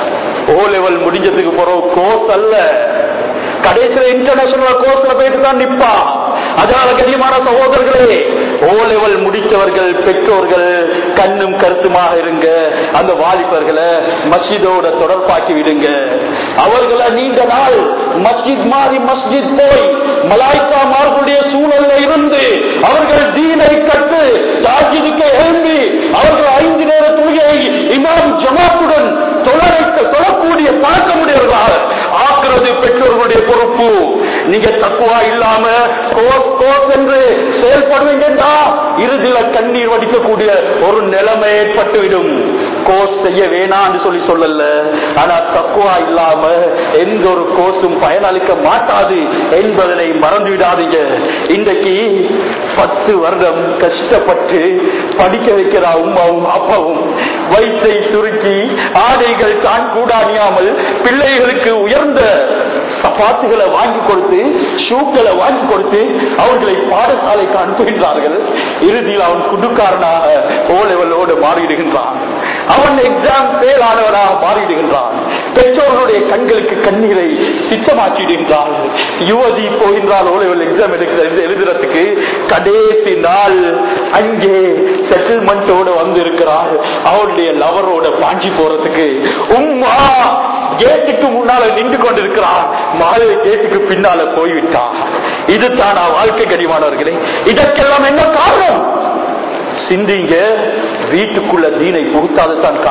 ஓ லெவல் முடிஞ்சதுக்கு போறோம் கோர்ஸ் அல்ல கடைசியில இன்டர்நேஷனல் கோர்ஸ்ல போயிட்டு தான் நிப்பா அதனால கண்ணியமான சகோதரர்களே ஓ லெவல் முடித்தவர்கள் பெற்றோர்கள் கண்ணும் கருத்துமாக இருங்க அந்த வாலிபர்களை மஸ்ஜிதோட தொடர்பாக்கி விடுங்க அவர்களை நீண்ட நாள் மஸ்ஜித் மாறி மஸ்ஜித் போய் மலாய்க்கா மார்களுடைய சூழல்ல இருந்து அவர்கள் தீனை கட்டு தாஜிதுக்கு எழும்பி அவர்கள் ஐந்து நேர தொழுகையை இமாம் ஜமாத்துடன் தொழவைக்க தொழக்கூடிய பழக்கமுடையவர்களாக ஆக்குறது பெற்றோர்களுடைய பொறுப்பு நீங்க தக்குவா இல்லாம கோஸ் கோஸ் என்று செயல்படுவீங்கன்னா இறுதியில கண்ணீர் வடிக்கக்கூடிய ஒரு நிலைமை ஏற்பட்டுவிடும் கோர்ஸ் செய்ய வேணாம்னு சொல்லி சொல்லல ஆனா தக்குவா இல்லாம எந்த ஒரு கோர்ஸும் பயனளிக்க மாட்டாது என்பதனை மறந்து விடாதீங்க இன்றைக்கு பத்து வருடம் கஷ்டப்பட்டு படிக்க வைக்கிற அம்மாவும் அப்பாவும் வயிற்றை சுருக்கி ஆடைகள் தான் கூட அணியாமல் பிள்ளைகளுக்கு உயர்ந்த சப்பாத்துகளை வாங்கி கொடுத்து ஷூக்களை வாங்கி கொடுத்து அவர்களை பாடசாலைக்கு அனுப்புகின்றார்கள் இறுதியில் அவன் குடுக்காரனாக ஓ லெவலோடு மாறிடுகின்றான் அவன் எக்ஸாம் ஃபெயில் ஆனவனாக மாறிடுகின்றான் பெற்றோர்களுடைய கண்களுக்கு கண்ணீரை சித்தமாக்கிடுகின்றான் யுவதி போகின்றால் ஓ லெவல் எக்ஸாம் எடுக்கிறது எழுதுறதுக்கு கடைசி நாள் அங்கே செட்டில்மெண்டோட வந்து இருக்கிறார் அவருடைய லவரோட பாஞ்சி போறதுக்கு உம்மா கேட்டுக்கு முன்னால நின்று கொண்டிருக்கிறார் மாலை கேட்டுக்கு பின்னால போய்விட்டான் இது தானா வாழ்க்கை கடிமானவர்களே இதற்கெல்லாம் என்ன காரணம் சிந்திங்க வீட்டுக்குள்ள தீனை புகுத்தாததான் காரணம்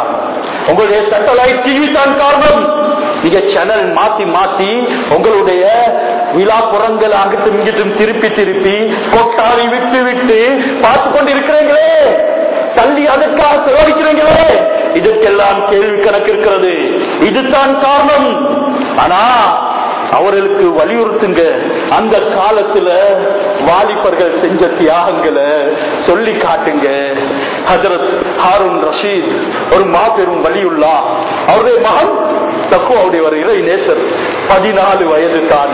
உங்களுடைய சேட்டலைட் டிவி தான் காரணம் நீங்க சேனல் மாத்தி மாத்தி உங்களுடைய விழாப்புறங்கள் அங்கிட்டும் இங்கிட்டும் திருப்பி திருப்பி கொட்டாவி விட்டு விட்டு பார்த்து கொண்டு இருக்கிறீங்களே தள்ளி அதற்காக செலவழிக்கிறீங்களே இதற்கெல்லாம் கேள்வி கணக்கு இருக்கிறது இதுதான் காரணம் ஆனா அவர்களுக்கு வலியுறுத்துங்க அந்த காலத்துல வாலிபர்கள் செஞ்ச தியாகங்களை சொல்லி காட்டுங்க ஹசரத் ஹாரூன் ரஷீத் ஒரு மாபெரும் வலியுள்ளா அவருடைய மகன் தக்குவாவுடைய ஒரு இறை நேசர் பதினாலு வயது தான்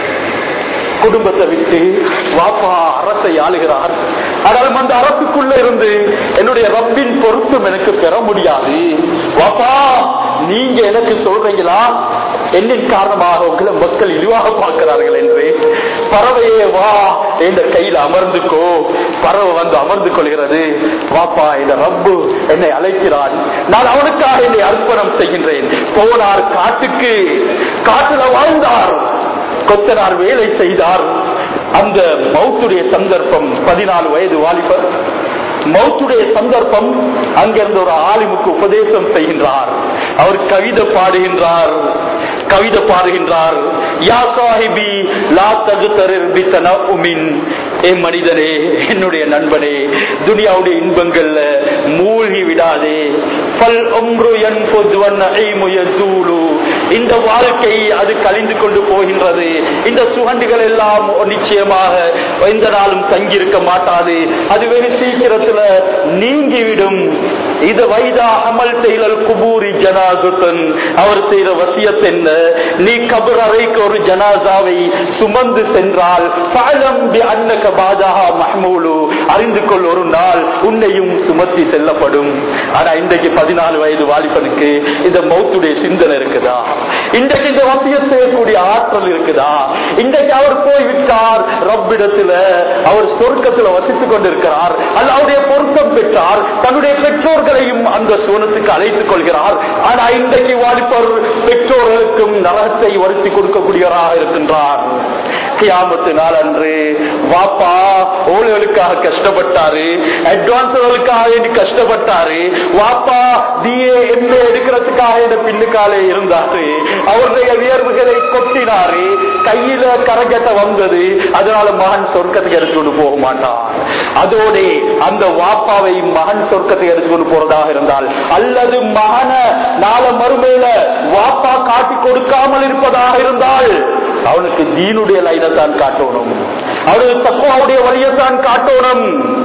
குடும்பத்தை விட்டு வாப்பா அரசை ஆளுகிறார் ஆனால் அந்த அரசுக்குள்ள இருந்து என்னுடைய ரப்பின் பொருத்தம் எனக்கு பெற முடியாது வாப்பா நீங்க எனக்கு சொல்றீங்களா என்னின் காரணமாக உங்களை மக்கள் இழிவாக பார்க்கிறார்கள் என்று பறவையே வா என்ற கையில் அமர்ந்துக்கோ பறவை வந்து அமர்ந்து கொள்கிறது வாப்பா இந்த ரப்பு என்னை அழைக்கிறான் நான் அவனுக்காக என்னை அர்ப்பணம் செய்கின்றேன் போனார் காட்டுக்கு காட்டுல வாழ்ந்தார் கொத்தனார் வேலை செய்தார் அந்த மௌத்துடைய சந்தர்ப்பம் பதினாலு வயது வாலிபர் மௌத்துடைய சந்தர்ப்பம் அங்கிருந்து ஒரு ஆலிமுக்கு உபதேசம் செய்கின்றார் அவர் கவிதை பாடுகின்றார் கவிதை பாடுகின்றார் யா சாஹிபி லா தகுதரிர் பி தனஉமின் ஏ மனிதனே என்னுடைய நண்பனே துனியாவுடைய இன்பங்கள்ல மூழ்கி விடாதே பல் ஒன்று என் பொதுவன் ஐமுயூலு இந்த வாழ்க்கை அது கழிந்து கொண்டு போகின்றது இந்த சுகண்டுகள் எல்லாம் நிச்சயமாக எந்த நாளும் தங்கியிருக்க மாட்டாது அது வெகு சீக்கிரத்துல நீங்கிவிடும் இது வைதா அமல் செயலல் குபூரி ஜனாசுத்தன் அவர் செய்த வசியத் என்ன நீ கபர் அறைக்கு ஒரு ஜனாசாவை சுமந்து சென்றால் பாலம் அன்னக பாஜாஹா மஹ்மூலு அறிந்து கொள் ஒரு நாள் உன்னையும் சுமத்தி செல்லப்படும் ஆனா இன்றைக்கு பதினாலு வயது வாலிபனுக்கு இந்த மௌத்துடைய சிந்தனை இருக்குதா இன்றைக்கு இந்த வசியம் செய்யக்கூடிய ஆற்றல் இருக்குதா இன்றைக்கு அவர் போய்விட்டார் ரப்பிடத்துல அவர் சொர்க்கத்துல வசித்துக் கொண்டிருக்கிறார் அல்ல அவருடைய பொருத்தம் பெற்றார் தன்னுடைய பெற்றோர்களையும் அந்த சோனத்துக்கு அழைத்துக் கொள்கிறார் ஆனா இன்றைக்கு வாலிபர் பெற்றோர்களுக்கும் நரகத்தை வருத்தி கொடுக்கக்கூடியவராக இருக்கின்றார் கியாமத்து நாள் அன்று வாப்பா ஓலைகளுக்காக கஷ்டப்பட்டாரு அட்வான்ஸ்களுக்காக வேண்டி கஷ்டப்பட்டாரு வாப்பா பிஏ எம்ஏ எடுக்கிறதுக்காக இந்த பின்னுக்காலே இருந்தாரு அவருடைய வியர்வுகளை கொட்டினாரு கையில கரகட்ட வந்தது அதனால மகன் சொர்க்கத்துக்கு எடுத்துக்கொண்டு போக மாட்டான் அதோட அந்த வாப்பாவை மகன் சொர்க்கத்தை எடுத்துக்கொண்டு போறதாக இருந்தால் அல்லது மகன நாள மறுமையில வாப்பா காட்டி கொடுக்காமல் இருப்பதாக இருந்தால் அவனுக்கு தீனுடைய லைனை தான் காட்டணும் அவனுக்கு தக்குவாவுடைய வழியைத்தான் காட்டணும்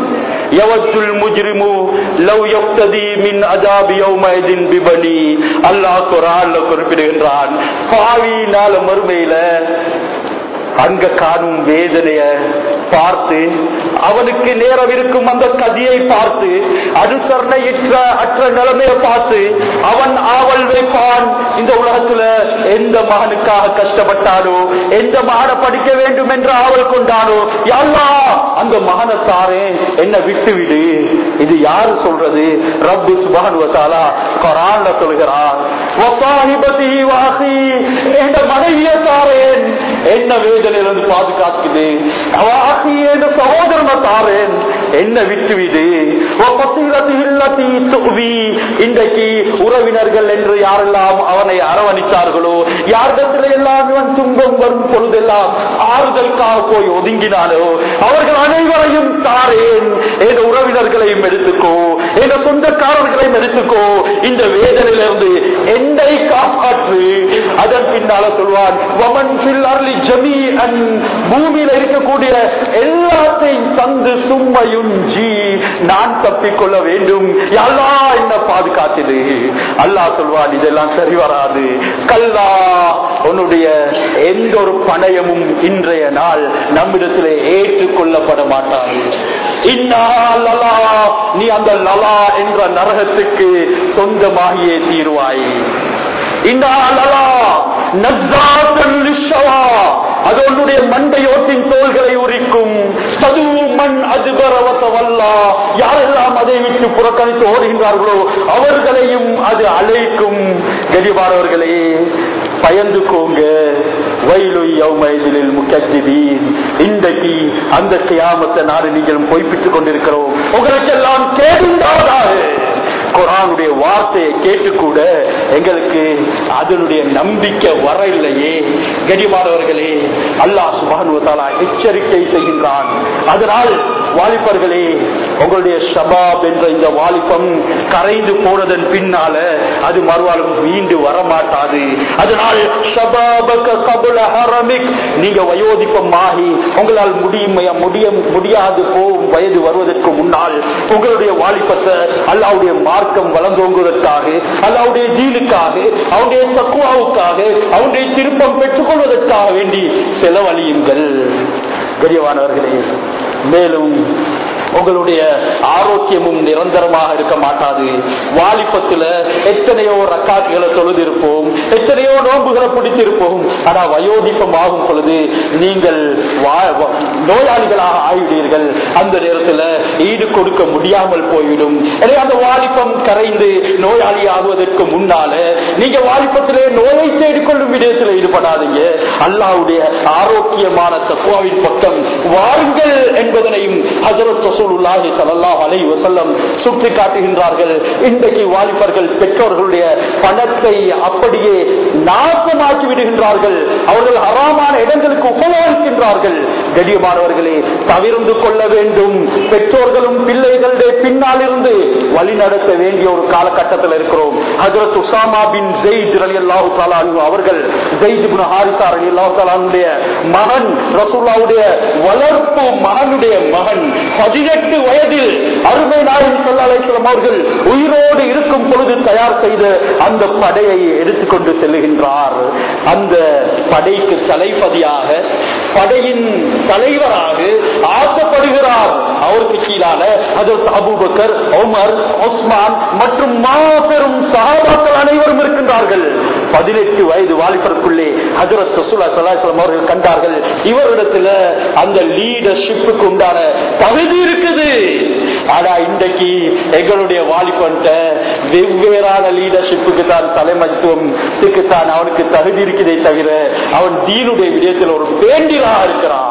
யவத்துல் முஜ்ரிமு லவ் யஃப்ததி மின் அஜாபி யௌமைதின் பிபனி அல்லாஹ் குர்ஆன்ல குறிப்பிடுகின்றான் பாவி நாள மறுமையில அங்க காணும் வேதனைய பார்த்து அவனுக்கு நேரம் இருக்கும் அந்த கதியை பார்த்து அனுசரணையற்ற அற்ற நிலைமையை பார்த்து அவன் ஆவல் வைப்பான் இந்த உலகத்துல எந்த மகனுக்காக கஷ்டப்பட்டானோ எந்த மகனை படிக்க வேண்டும் என்று ஆவல் கொண்டானோ யாரா அந்த மகனை தாரே என்ன விட்டு விடு இது யாரு சொல்றது ரப்பு சுபான் வசாலா கொரான்ல சொல்கிறார் வசாஹிபதி வாசி என்ற மனைவியை தாரேன் என்ன வேதனையிலிருந்து பாதுகாக்குது வாசி என்ற சகோதரனை தாரேன் என்ன விட்டுவிடு இன்றைக்கு உறவினர்கள் என்று யாரெல்லாம் அவனை அரவணித்தார்களோ யாரிடத்தில் எல்லாம் இவன் துன்பம் வரும் பொழுதெல்லாம் ஆறுதலுக்காக போய் ஒதுங்கினானோ அவர்கள் அனைவரையும் தாரேன் என் உறவினர்களையும் எடுத்துக்கோ என் சொந்தக்காரர்களையும் எடுத்துக்கோ இந்த வேதனையிலிருந்து என்னை காப்பாற்று அதன் பின்னால சொல்வான் வமன் ஃபில் அர்லி ஜமீஅன் பூமியில இருக்கக்கூடிய எல்லாத்தையும் தந்து சும்மையுஞ்சி நான் தப்பிக்கொள்ள வேண்டும் அல்லா என்ன பாதுகாத்தது அல்லாஹ் சொல்வான் இதெல்லாம் சரி வராது கல்லா உன்னுடைய எந்த ஒரு பணயமும் இன்றைய நாள் நம்மிடத்திலே ஏற்றுக்கொள்ளப்பட மாட்டாது இன்னா லலா நீ அந்த லலா என்ற நரகத்துக்கு சொந்தமாகியே தீருவாய் இன்னா லலா நஸ்ஸாத்தன் லிஷ்ஷவா அது உன்னுடைய மண்டையோட்டின் தோள்களை உரிக்கும் சதுவு மண் அதுபரவசவல்லா யாரெல்லாம் அதை விட்டு புறக்கணித்து ஓடுகின்றார்களோ அவர்களையும் அது அழைக்கும் கடிவாரவர்களே பயந்துக்கோங்க வயலு யௌமைதிலில் முக்கத்திதீன் இன்றைக்கு அந்த கியாமத்தை நாடு நீங்கள் பொய்ப்பித்துக் கொண்டிருக்கிறோம் உங்களுக்கெல்லாம் கேடுண்டாவதாக குரானுடைய வார்த்தையை கேட்டு கூட எங்களுக்கு அதனுடைய நம்பிக்கை வர இல்லையே கனிமானவர்களே அல்லாஹ் சுபானுவத்தாலா எச்சரிக்கை செய்கின்றான் அதனால் வாலிபர்களே உங்களுடைய ஷபாப் என்ற இந்த வாலிபம் கரைந்து போனதன் பின்னால அது மறுவாலும் மீண்டு வரமாட்டாது அதனால் ஷபாபக கபுல ஹரமிக் நீங்க வயோதிப்பமாகி உங்களால் முடியும் முடிய முடியாது போகும் வயது வருவதற்கு முன்னால் உங்களுடைய வாலிபத்தை அல்லாவுடைய மார்க்கம் வளர்ந்தோங்குவதற்காக அல்லாவுடைய ஜீனுக்காக அவனுடைய தக்குவாவுக்காக அவனுடைய திருப்பம் பெற்றுக் கொள்வதற்காக வேண்டி செலவழியுங்கள் கரியவானவர்களே மேலும் உங்களுடைய ஆரோக்கியமும் நிரந்தரமாக இருக்க மாட்டாது வாலிபத்துல எத்தனையோ ரக்காத்துகளை தொழுதிருப்போம் எத்தனையோ நோன்புகளை பிடித்திருப்போம் ஆனா வயோதிப்பம் ஆகும் பொழுது நீங்கள் வா- வா- நோயாளிகளாக ஆகிவிடுவீர்கள் அந்த நேரத்துல ஈடு கொடுக்க முடியாமல் போய்விடும் எனவே அந்த வாலிபம் கரைந்து நோயாளி ஆகுவதற்கு முன்னால நீங்க வாலிபத்திலே நோயை தேடிக்கொள்ளும் விடயத்தில் ஈடுபடாதீங்க அல்லாவுடைய ஆரோக்கியமான தக்குவாவின் பக்கம் வாருங்கள் என்பதனையும் ஹஜரத் ரசூலுல்லாஹி ஸல்லல்லாஹு அலைஹி வஸல்லம் சுட்டி காட்டுகின்றார்கள் இன்றைக்கு வாலிபர்கள் பெற்றோர்களுடைய பணத்தை அப்படியே நாசமாக்கி விடுகின்றார்கள் அவர்கள் ஹராமான இடங்களுக்கு உபயோகிக்கின்றார்கள் கடியமானவர்களே தவிர்ந்து கொள்ள வேண்டும் பெற்றோர்களும் பிள்ளைகளுடைய பின்னால் இருந்து வழி நடத்த வேண்டிய ஒரு காலகட்டத்தில் இருக்கிறோம் ஹஜரத் உசாமா பின் ஜெயித் ரலியல்லாஹு தஆலா அன்ஹு அவர்கள் ஜெயித் இப்னு ஹாரிஸா ரலியல்லாஹு தஆலா அன்ஹுடைய மகன் ரசூலுல்லாஹ்வுடைய வளர்ப்பு மகனுடைய மகன் பதினெட்டு வயதில் அருமை நாயகம் ஸல்லல்லாஹு அலைஹி வஸல்லம் அவர்கள் உயிரோடு இருக்கும் பொழுது தயார் செய்த அந்த படையை எடுத்துக்கொண்டு செல்லுகின்றார் அந்த படைக்கு தலைப்பதியாக படையின் தலைவராக ஆசைப்படுகிறார் அவருக்கு கீழான அதற்கு அபூபக்கர் உமர் உஸ்மான் மற்றும் மாபெரும் சகாபாக்கள் அனைவரும் இருக்கின்றார்கள் பதினெட்டு வயது வாலிபருக்குள்ளே ஹஜரத் ரசூலா சலாஹம் அவர்கள் கண்டார்கள் இவரிடத்துல அந்த லீடர்ஷிப்புக்கு உண்டான தகுதி இருக்குது ஆனா இன்றைக்கு எங்களுடைய வாலிபன்ட்ட வெவ்வேறான லீடர்ஷிப்புக்கு தான் தலைமைத்துவத்துக்கு தான் அவனுக்கு தகுதி இருக்குதே தவிர அவன் தீனுடைய விடயத்தில் ஒரு வேண்டிலாக இருக்கிறான்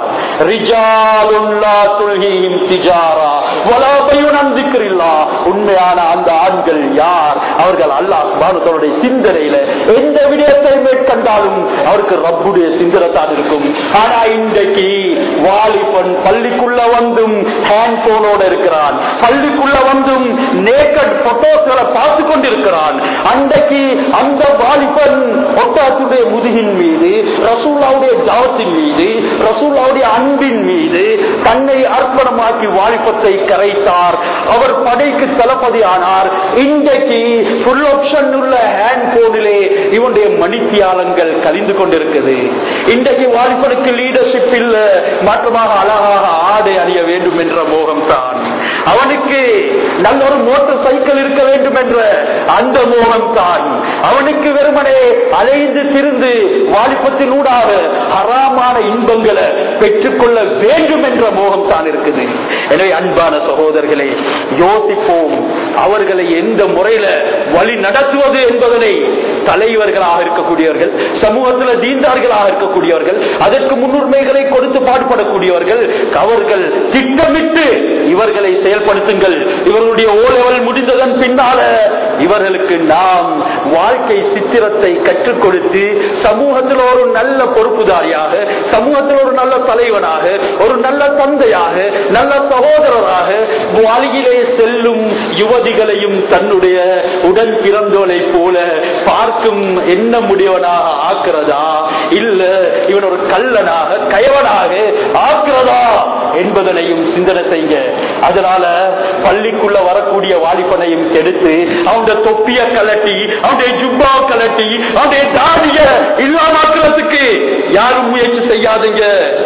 ரிஜாலுல்லா துல்ஹீஹிம் திஜாரா வலா பையுனன் திக்ரில்லா. உண்மையான அந்த ஆண்கள் யார் அவர்கள் அல்லாஹ் சுபானுடைய சிந்தனையில எந்த விடயத்தை மேற்கண்டாலும் அவருக்கு ரப்புடைய சிந்தனை தான் இருக்கும் ஆனா இன்றைக்கு வாலிபன் பள்ளிக்குள்ள வந்தும் ஹேண்ட் போனோட இருக்கிறான் பள்ளிக்குள்ள வந்தும் நேக்கட் போட்டோஸ்களை பார்த்து கொண்டிருக்கிறான் அன்றைக்கு அந்த வாலிபன் ஒட்டாத்துடைய முதுகின் மீது ரசூல்லாவுடைய ஜாவத்தின் மீது ரசூல்லாவுடைய அன்பின் மீது தன்னை அர்ப்பணமாக்கி வாலிபத்தை கரைத்தார் அவர் படைக்கு தளபதி ஆனார் இன்றைக்கு ஃபுல் ஆப்ஷன் உள்ள ஹேண்ட் போனிலே இவனுடைய மணித்தியாலங்கள் கலிந்து கொண்டிருக்குது இன்றைக்கு வாலிபனுக்கு லீடர்ஷிப் இல்ல மாற்றமாக அழகாக ஆடை அணிய வேண்டும் என்ற மோகம் தான் அவனுக்கு நல்ல ஒரு மோட்டார் சைக்கிள் இருக்க வேண்டும் என்ற அந்த மோகம் தான் அவனுக்கு வெறுமனே அலைந்து திருந்து வாலிபத்தின் ஊடாக ஹராமான இன்பங்களை பெற்றுக்கொள்ள வேண்டும் என்ற மோகம் தான் இருக்குது எனவே அன்பான சகோதரர்களை யோசிப்போம் அவர்களை எந்த முறையில வழி நடத்துவது என்பதனை தலைவர்களாக இருக்கக்கூடியவர்கள் சமூகத்தில் தீண்டார்களாக இருக்கக்கூடியவர்கள் அதற்கு முன்னுரிமைகளை கொடுத்து பாடுபடக்கூடியவர்கள் அவர்கள் திட்டமிட்டு இவர்களை செயல்படுத்துங்கள் இவர்களுடைய ஓ லெவல் முடிந்ததன் பின்னால இவர்களுக்கு நாம் வாழ்க்கை சித்திரத்தை கற்றுக் கொடுத்து சமூகத்தில் ஒரு நல்ல பொறுப்புதாரியாக சமூகத்தில் ஒரு நல்ல தலைவனாக ஒரு நல்ல தந்தையாக நல்ல சகோதரராக வாழ்கிலே செல்லும் யுவதிகளையும் தன்னுடைய உடன் பிறந்தோலை போல பார்க்கும் என்ன முடியவனாக ஆக்குறதா இல்ல இவன் ஒரு கள்ளனாக கயவனாக ஆக்குறதா என்பதனையும் சிந்தனை செய்ய அதனால பள்ளிக்குள்ள வரக்கூடிய வாலிபனையும் கெடுத்து அவனுடைய தொப்பிய கலட்டி அவனுடைய ஜுப்பா கலட்டி அவனுடைய தாடிய இல்லாமாக்குறதுக்கு யாரும் முயற்சி செய்யாதீங்க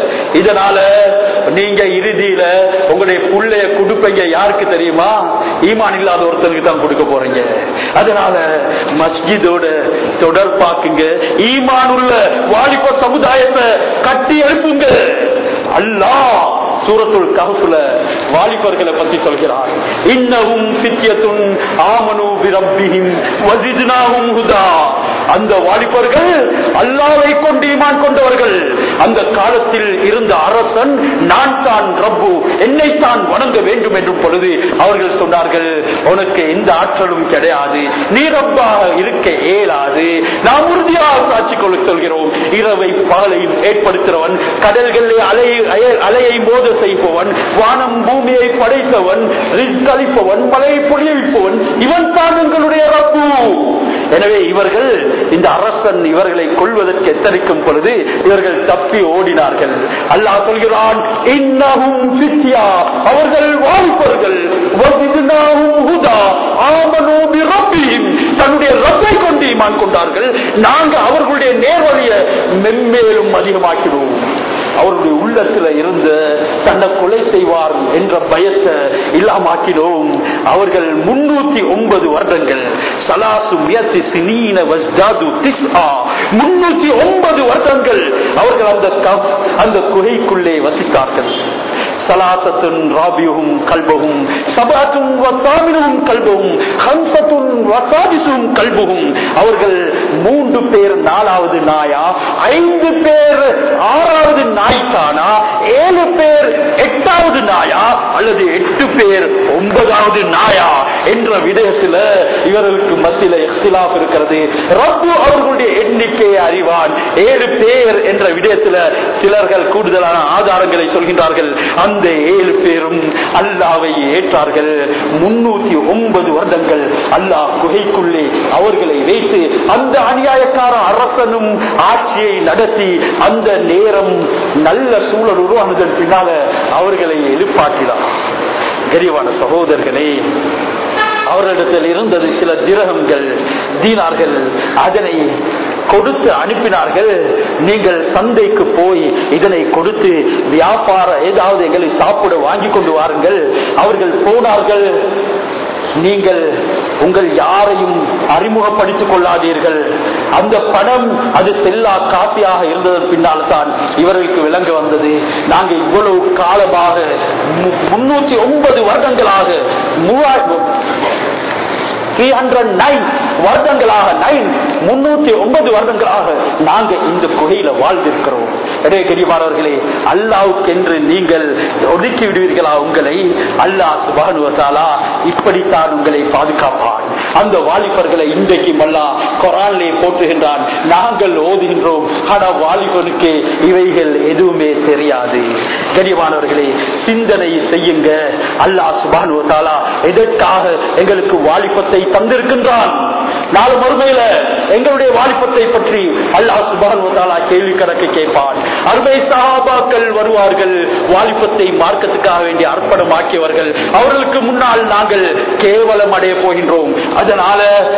இதனால நீங்க இறுதியில உங்களுடைய புள்ளைய கொடுப்பீங்க யாருக்கு தெரியுமா ஈமான் இல்லாத ஒருத்தனுக்கு தான் கொடுக்க போறீங்க அதனால மஸ்ஜிதோட தொடர்பாக்குங்க ஈமான் உள்ள வாலிப சமுதாயத்தை கட்டி எழுப்புங்க அல்லாஹ் சூரத்துல் கஹஃப்ல வாலிபர்களை பத்தி சொல்கிறார் இன்னஹும் ஃபித்யத்துன் ஆமனு பிரப்பிஹிம் வஸித்னாஹும் ஹுதா அந்த வாலிபர்கள் அல்லாவை கொண்டு ஈமான் கொண்டவர்கள் அந்த காலத்தில் இருந்த அரசன் நான் தான் ரப்பு என்னை தான் வணங்க வேண்டும் என்றும் பொழுது அவர்கள் சொன்னார்கள் உனக்கு எந்த ஆற்றலும் கிடையாது நீ ரப்பாக இருக்க இயலாது நாம் உறுதியாக சாட்சி கொள்ள சொல்கிறோம் இரவை பகலையும் ஏற்படுத்துகிறவன் கடல்களிலே அலையை அய- அலையை மோத செய்பவன் வானம் பூமியை படைத்தவன் ரிஸ்க் அளிப்பவன் மலையை பொழிவிப்பவன் இவன் தான் எங்களுடைய ரப்பு எனவே இவர்கள் இந்த அரசன் இவர்களை கொள்வதற்கு எத்தனைக்கும் பொழுது இவர்கள் தப்பி ஓடினார்கள் அல்லாஹ் சொல்கிறான் இன்னஹும் ஃபித்யா அவர்கள் வாலிபர்கள் வஸித்னாஹும் ஹுதா ஆமனூ பிரப்பிஹிம் தன்னுடைய ரப்பை கொண்டு ஈமான் கொண்டார்கள் நாங்க அவர்களுடைய நேர்வழியை மென்மேலும் அதிகமாக்கிடுவோம் அவருடைய உள்ளத்துல இருந்த தன்னை கொலை செய்வார் என்ற பயத்தை இல்லாமாக்கினோம் அவர்கள் முன்னூத்தி ஒன்பது வருடங்கள் சலாசு மியத்தி சினீன வஸ்தாது திஸ்ஆ முன்னூத்தி ஒன்பது வருடங்கள் அவர்கள் அந்த க- அந்த குகைக்குள்ளே வசித்தார்கள் சலாசத்துன் ராபியும் கல்பகும் சபாத்தும் வசாமினும் கல்பகும் ஹம்சத்துன் வசாதிசும் கல்புகும் அவர்கள் மூன்று பேர் நாலாவது நாயா ஐந்து பேர் ஆறாவது நாய்க்கானா ஏழு பேர் எட்டாவது நாயா அல்லது எட்டு பேர் ஒன்பதாவது நாயா என்ற விடயத்தில் இவர்களுக்கு மத்தியில எக்ஸிலாப் இருக்கிறது ரப்பு அவர்களுடைய எண்ணிக்கையை அறிவான் ஏழு பேர் என்ற விடயத்தில் சிலர்கள் கூடுதலான ஆதாரங்களை சொல்கின்றார்கள் அந்த ஏழு பேரும் அல்லாவை ஏற்றார்கள் முன்னூத்தி ஒன்பது வருடங்கள் அல்லாஹ் குகைக்குள்ளே அவர்களை வைத்து அந்த அநியாயக்கார அரசனும் ஆட்சியை நடத்தி அந்த நேரம் நல்ல சூழல் உருவானதன் பின்னால அவர்களை எழுப்பாட்டினார் கரிவான சகோதரர்களே அவரிடத்தில் இருந்தது சில திரகங்கள் தீனார்கள் அதனை கொடுத்து அனுப்பினார்கள் நீங்கள் சந்தைக்கு போய் இதனை கொடுத்து வியாபார ஏதாவது எங்களை சாப்பிட வாங்கி கொண்டு வாருங்கள் அவர்கள் போனார்கள் நீங்கள் உங்கள் யாரையும் அறிமுகப்படுத்திக் கொள்ளாதீர்கள் அந்த பணம் அது செல்லா காசியாக இருந்ததன் பின்னால் தான் இவர்களுக்கு விளங்க வந்தது நாங்கள் இவ்வளவு காலமாக மு- முன்னூத்தி ஒன்பது வருடங்களாக மூவாயிரம் த்ரீ ஹண்ட்ரட் நைன் வருடங்களாக நைன் முன்னூத்தி ஒன்பது வருடங்களாக நாங்க இந்த குகையில வாழ்ந்திருக்கிறோம் எனவே கரிமானவர்களே அல்லாவுக்கு என்று நீங்கள் ஒதுக்கி விடுவீர்களா உங்களை அல்லாஹ் சுபானுவத்தாலா இப்படித்தான் உங்களை பாதுகாப்பான் அந்த வாலிபர்களை இன்றைக்கு மல்லா கொரானிலே போற்றுகின்றான் நாங்கள் ஓதுகின்றோம் ஆனா வாலிபனுக்கு இவைகள் எதுவுமே தெரியாது கனிவானவர்களே சிந்தனை செய்யுங்க அல்லாஹ் சுபானுவத்தாலா எதற்காக எங்களுக்கு வாலிபத்தை தந்திருக்கின்றான் நாலு மறுமையில எங்களுடைய வாலிபத்தை பற்றி அல்லாஹ் சுபானுவத்தாலா கேள்வி கணக்கு கேட்பான் அருமை சஹாபாக்கள் வருவார்கள் வாலிபத்தை மார்க்கத்துக்காக வேண்டிய அர்ப்பணமாக்கியவர்கள் அவர்களுக்கு முன்னால் நாங்கள் கேவலம் அடைய போகின்றோம் அதனால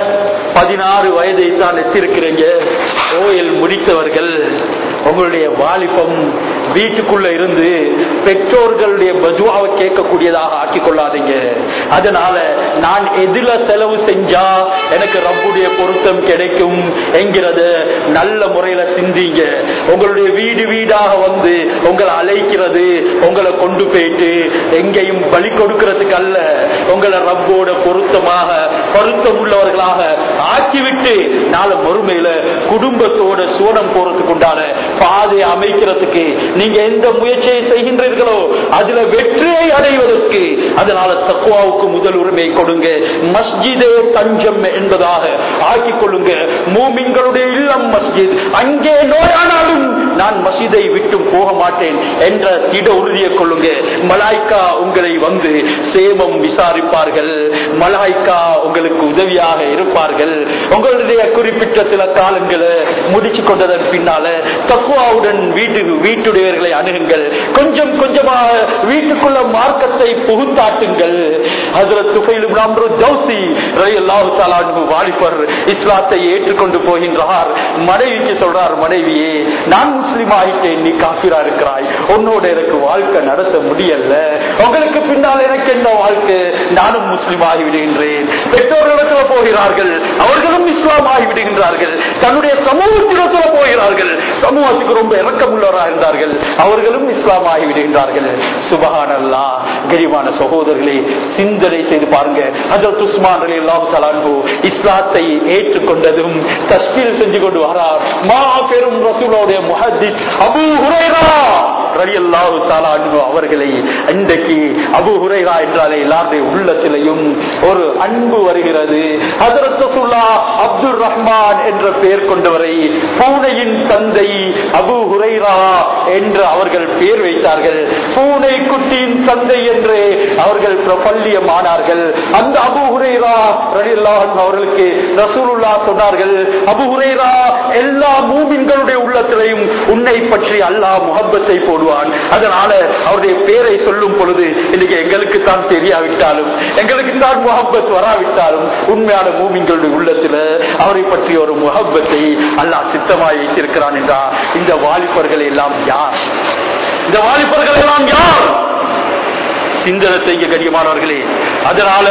பதினாறு வயதை தான் எத்திருக்கிறீங்க கோயில் முடித்தவர்கள் உங்களுடைய வாலிபம் வீட்டுக்குள்ள இருந்து பெற்றோர்களுடைய பஜுவாவை கேட்கக்கூடியதாக ஆக்கிக் கொள்ளாதீங்க அதனால நான் எதுல செலவு செஞ்சா எனக்கு ரப்புடைய பொருத்தம் கிடைக்கும் என்கிறத நல்ல முறையில சிந்திங்க உங்களுடைய வீடு வீடாக வந்து உங்களை அழைக்கிறது உங்களை கொண்டு போயிட்டு எங்கேயும் பலி கொடுக்கிறதுக்கு அல்ல உங்களை ரப்போட பொருத்தமாக பொருத்தம் உள்ளவர்களாக ஆக்கிவிட்டு நாளை மறுமையில குடும்பத்தோட சோனம் போறதுக்கு உண்டான பாதையை அமைக்கிறதுக்கு நீங்க எந்த முயற்சியை செய்கின்றீர்களோ அதுல வெற்றியை அடைவதற்கு அதனால தக்குவாவுக்கு முதல் உரிமை கொடுங்க மஸ்ஜிதே தஞ்சம் என்பதாக ஆக்கிக் கொள்ளுங்க மூமின்களுடைய இல்லம் மஸ்ஜித் அங்கே நோயானாலும் நான் மஸ்ஜிதை விட்டு போக மாட்டேன் என்ற திட உறுதியை கொள்ளுங்க மலாய்க்கா உங்களை வந்து சேமம் விசாரிப்பார்கள் மலாய்க்கா உங்களுக்கு உதவியாக இருப்பார்கள் உங்களுடைய குறிப்பிட்ட சில காலங்களை முடிச்சு கொண்டதன் பின்னால தக்குவாவுடன் வீட்டு வீட்டுடையவர்களை அணுகுங்கள் கொஞ்சம் கொஞ்சமாக வீட்டுக்குள்ள மார்க்கத்தை புகுத்தாட்டுங்கள் அதுல துகையிலும் ஜவுசி ரலியல்லாஹு தஆலா அன்ஹு வாலிபர் இஸ்லாத்தை ஏற்றுக்கொண்டு போகின்றார் மனைவிக்கு சொல்றார் மனைவியே நான் முஸ்லீம் ஆயிட்டேன் நீ காபிரா இருக்கிறாய் உன்னோட எனக்கு வாழ்க்கை நடத்த முடியல உங்களுக்கு பின்னால் எனக்கு என்ன வாழ்க்கை நானும் முஸ்லீம் ஆகிவிடுகின்றேன் பெற்றோர்களிடத்துல போகிறார்கள் அவர்களும் இஸ்லாம் ஆகிவிடுகின்றார்கள் தன்னுடைய சமூகத்திடத்துல போகிறார்கள் சமூகத்துக்கு ரொம்ப இறக்கமுள்ளவராக இருந்தார்கள் அவர்களும் இஸ்லாம் ஆகிவிடுகின்றார்கள் சுபஹானல்லா கரிமான சகோதரர்களை சிந்தனை செய்து பாருங்க அதற்கு உஸ்மான் அலி அல்லாஹு தலான்பு இஸ்லாத்தை ஏற்றுக்கொண்டதும் தஸ்பீல் செஞ்சு கொண்டு வரார் மா பெரும் ரசூலுடைய முஹத்திஸ் அபூ ஹுரைரா ரலியல்லாஹு தஆலா அன்ஹு அவர்களை இன்றைக்கு அபூ ஹுரைரா என்றாலே எல்லாருடைய உள்ளத்திலையும் ஒரு அன்பு வருகிறது ஹஜரத் ரசூலுல்லாஹ் அப்துல் ரஹ்மான் என்ற பெயர் கொண்டவரை பூனையின் தந்தை அபூ ஹுரைரா என்று அவர்கள் பெயர் வைத்தார்கள் பூனை குட்டியின் தந்தை என்று அவர்கள் பிரபல்யமானார்கள் அந்த அபு ஹுரைரா ரலியல்லாஹு அன்ஹு அவர்களுக்கு ரசூலுல்லா சொன்னார்கள் அபு ஹுரைரா எல்லா மூமின்களுடைய உள்ளத்திலையும் உன்னை பற்றி அல்லாஹ் முகப்பத்தை போடுவான் அதனால அவருடைய பேரை சொல்லும் பொழுது இன்னைக்கு எங்களுக்கு தான் தெரியாவிட்டாலும் எங்களுக்கு தான் முகப்பத் வராவிட்டாலும் உண்மையான மூமின்களுடைய உள்ளத்துல அவரை பற்றி ஒரு முகப்பத்தை அல்லாஹ் சித்தமாய் வைத்திருக்கிறான் என்றார் இந்த வாலிபர்கள் எல்லாம் யார் இந்த வாலிபர்கள் எல்லாம் யார் சிந்தனை செய்ய கடியமானவர்களே அதனால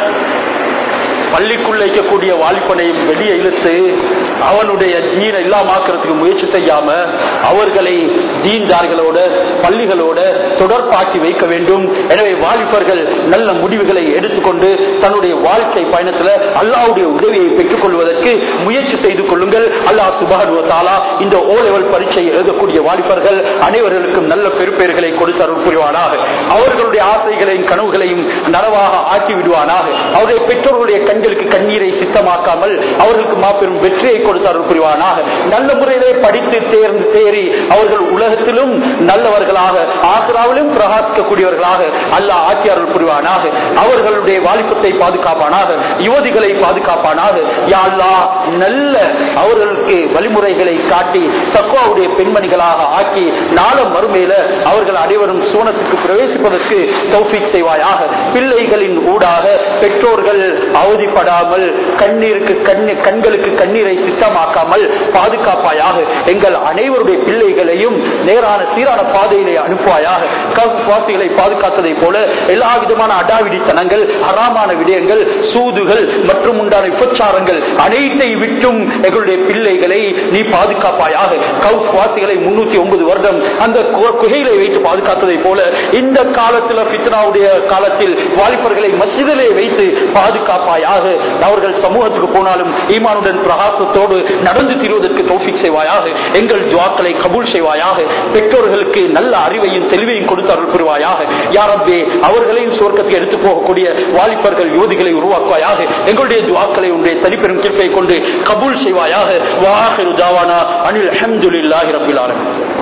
பள்ளிக்குள்ள வைக்கக்கூடிய வாலிபனையும் வெளியே இழுத்து அவனுடைய தீனை இல்லாமாக்குறதுக்கு முயற்சி செய்யாம அவர்களை தீன்தார்களோட பள்ளிகளோட தொடர்பாக்கி வைக்க வேண்டும் எனவே வாலிபர்கள் நல்ல முடிவுகளை எடுத்துக்கொண்டு தன்னுடைய வாழ்க்கை பயணத்துல அல்லாவுடைய உதவியை பெற்றுக் கொள்வதற்கு முயற்சி செய்து கொள்ளுங்கள் அல்லாஹ் சுபானுவத்தாலா இந்த ஓ லெவல் பரீட்சை எழுதக்கூடிய வாலிபர்கள் அனைவர்களுக்கும் நல்ல பெருப்பெயர்களை கொடுத்து அருள் புரிவானாக அவர்களுடைய ஆசைகளையும் கனவுகளையும் நனவாக ஆக்கி விடுவானாக அவருடைய பெற்றோர்களுடைய கண்களுக்கு கண்ணீரை சித்தமாக்காமல் அவர்களுக்கு மாபெரும் வெற்றியை கொடுத்து அருள் புரிவானாக நல்ல முறையிலே படித்து தேர்ந்து தேறி அவர்கள் உலகத்திலும் நல்லவர்களாக ஆசிராவிலும் பிரகாசிக்கக்கூடியவர்களாக அல்லாஹ் ஆட்சி அருள் புரிவானாக அவர்களுடைய வாலிபத்தை பாதுகாப்பானாக யுவதிகளை பாதுகாப்பானாக யா அல்லாஹ் நல்ல அவர்களுக்கு வழிமுறைகளை காட்டி தக்குவாவுடைய பெண்மணிகளாக ஆக்கி நாளம் மறுமையில அவர்கள் அனைவரும் சூனத்துக்கு பிரவேசிப்பதற்கு தௌஃபீக் செய்வாயாக பிள்ளைகளின் ஊடாக பெற்றோர்கள் அவதிப்படாமல் கண்ணீருக்கு கண்ணி கண்களுக்கு கண்ணீரை சித்தமாக்காமல் பாதுகாப்பாயாக எங்கள் அனைவருடைய பிள்ளைகளையும் நேரான சீரான பாதையிலே அனுப்புவாயாக வாசிகளை பாதுகாத்ததை போல எல்லா விதமான அடாவிடித்தனங்கள் அறாமான விடயங்கள் சூதுகள் மற்றும் உண்டான விபச்சாரங்கள் அனைத்தை விட்டும் எங்களுடைய பிள்ளைகளை நீ பாதுகாப்பாயாக கவுப் வாசிகளை முன்னூத்தி ஒன்பது வருடம் அந்த கு- குகையிலே வைத்து பாதுகாத்ததை போல இந்த காலத்தில் பித்னாவுடைய காலத்தில் வாலிபர்களை மசிதிலே வைத்து பாதுகாப்பாயாக அவர்கள் சமூகத்துக்கு போனாலும் ஈமானுடன் பிரகாசத்தோடு நடந்து தீர்வதற்கு தோஃபிக் செய்வாயாக எங்கள் துவாக்களை கபூல் செய்வாயாக பெற்றோர்களுக்கு நல்ல அறிவையும் தெளிவையும் கொடுத்து அருள் புரிவாயாக யாரப்பே அவர்களையும் சுவர்க்கத்தை எடுத்து போகக்கூடிய வாலிபர்கள் யுவதிகளை உருவாக்குவாயாக எங்களுடைய துவாக்களை உன்னுடைய தனிப்பெரும் கிருப்பை கொண்டு கபூல் செய்வாயாக வாஹிரு தாவானா அனில் அஹமதுல்லாஹி ரபில் ஆலமீன்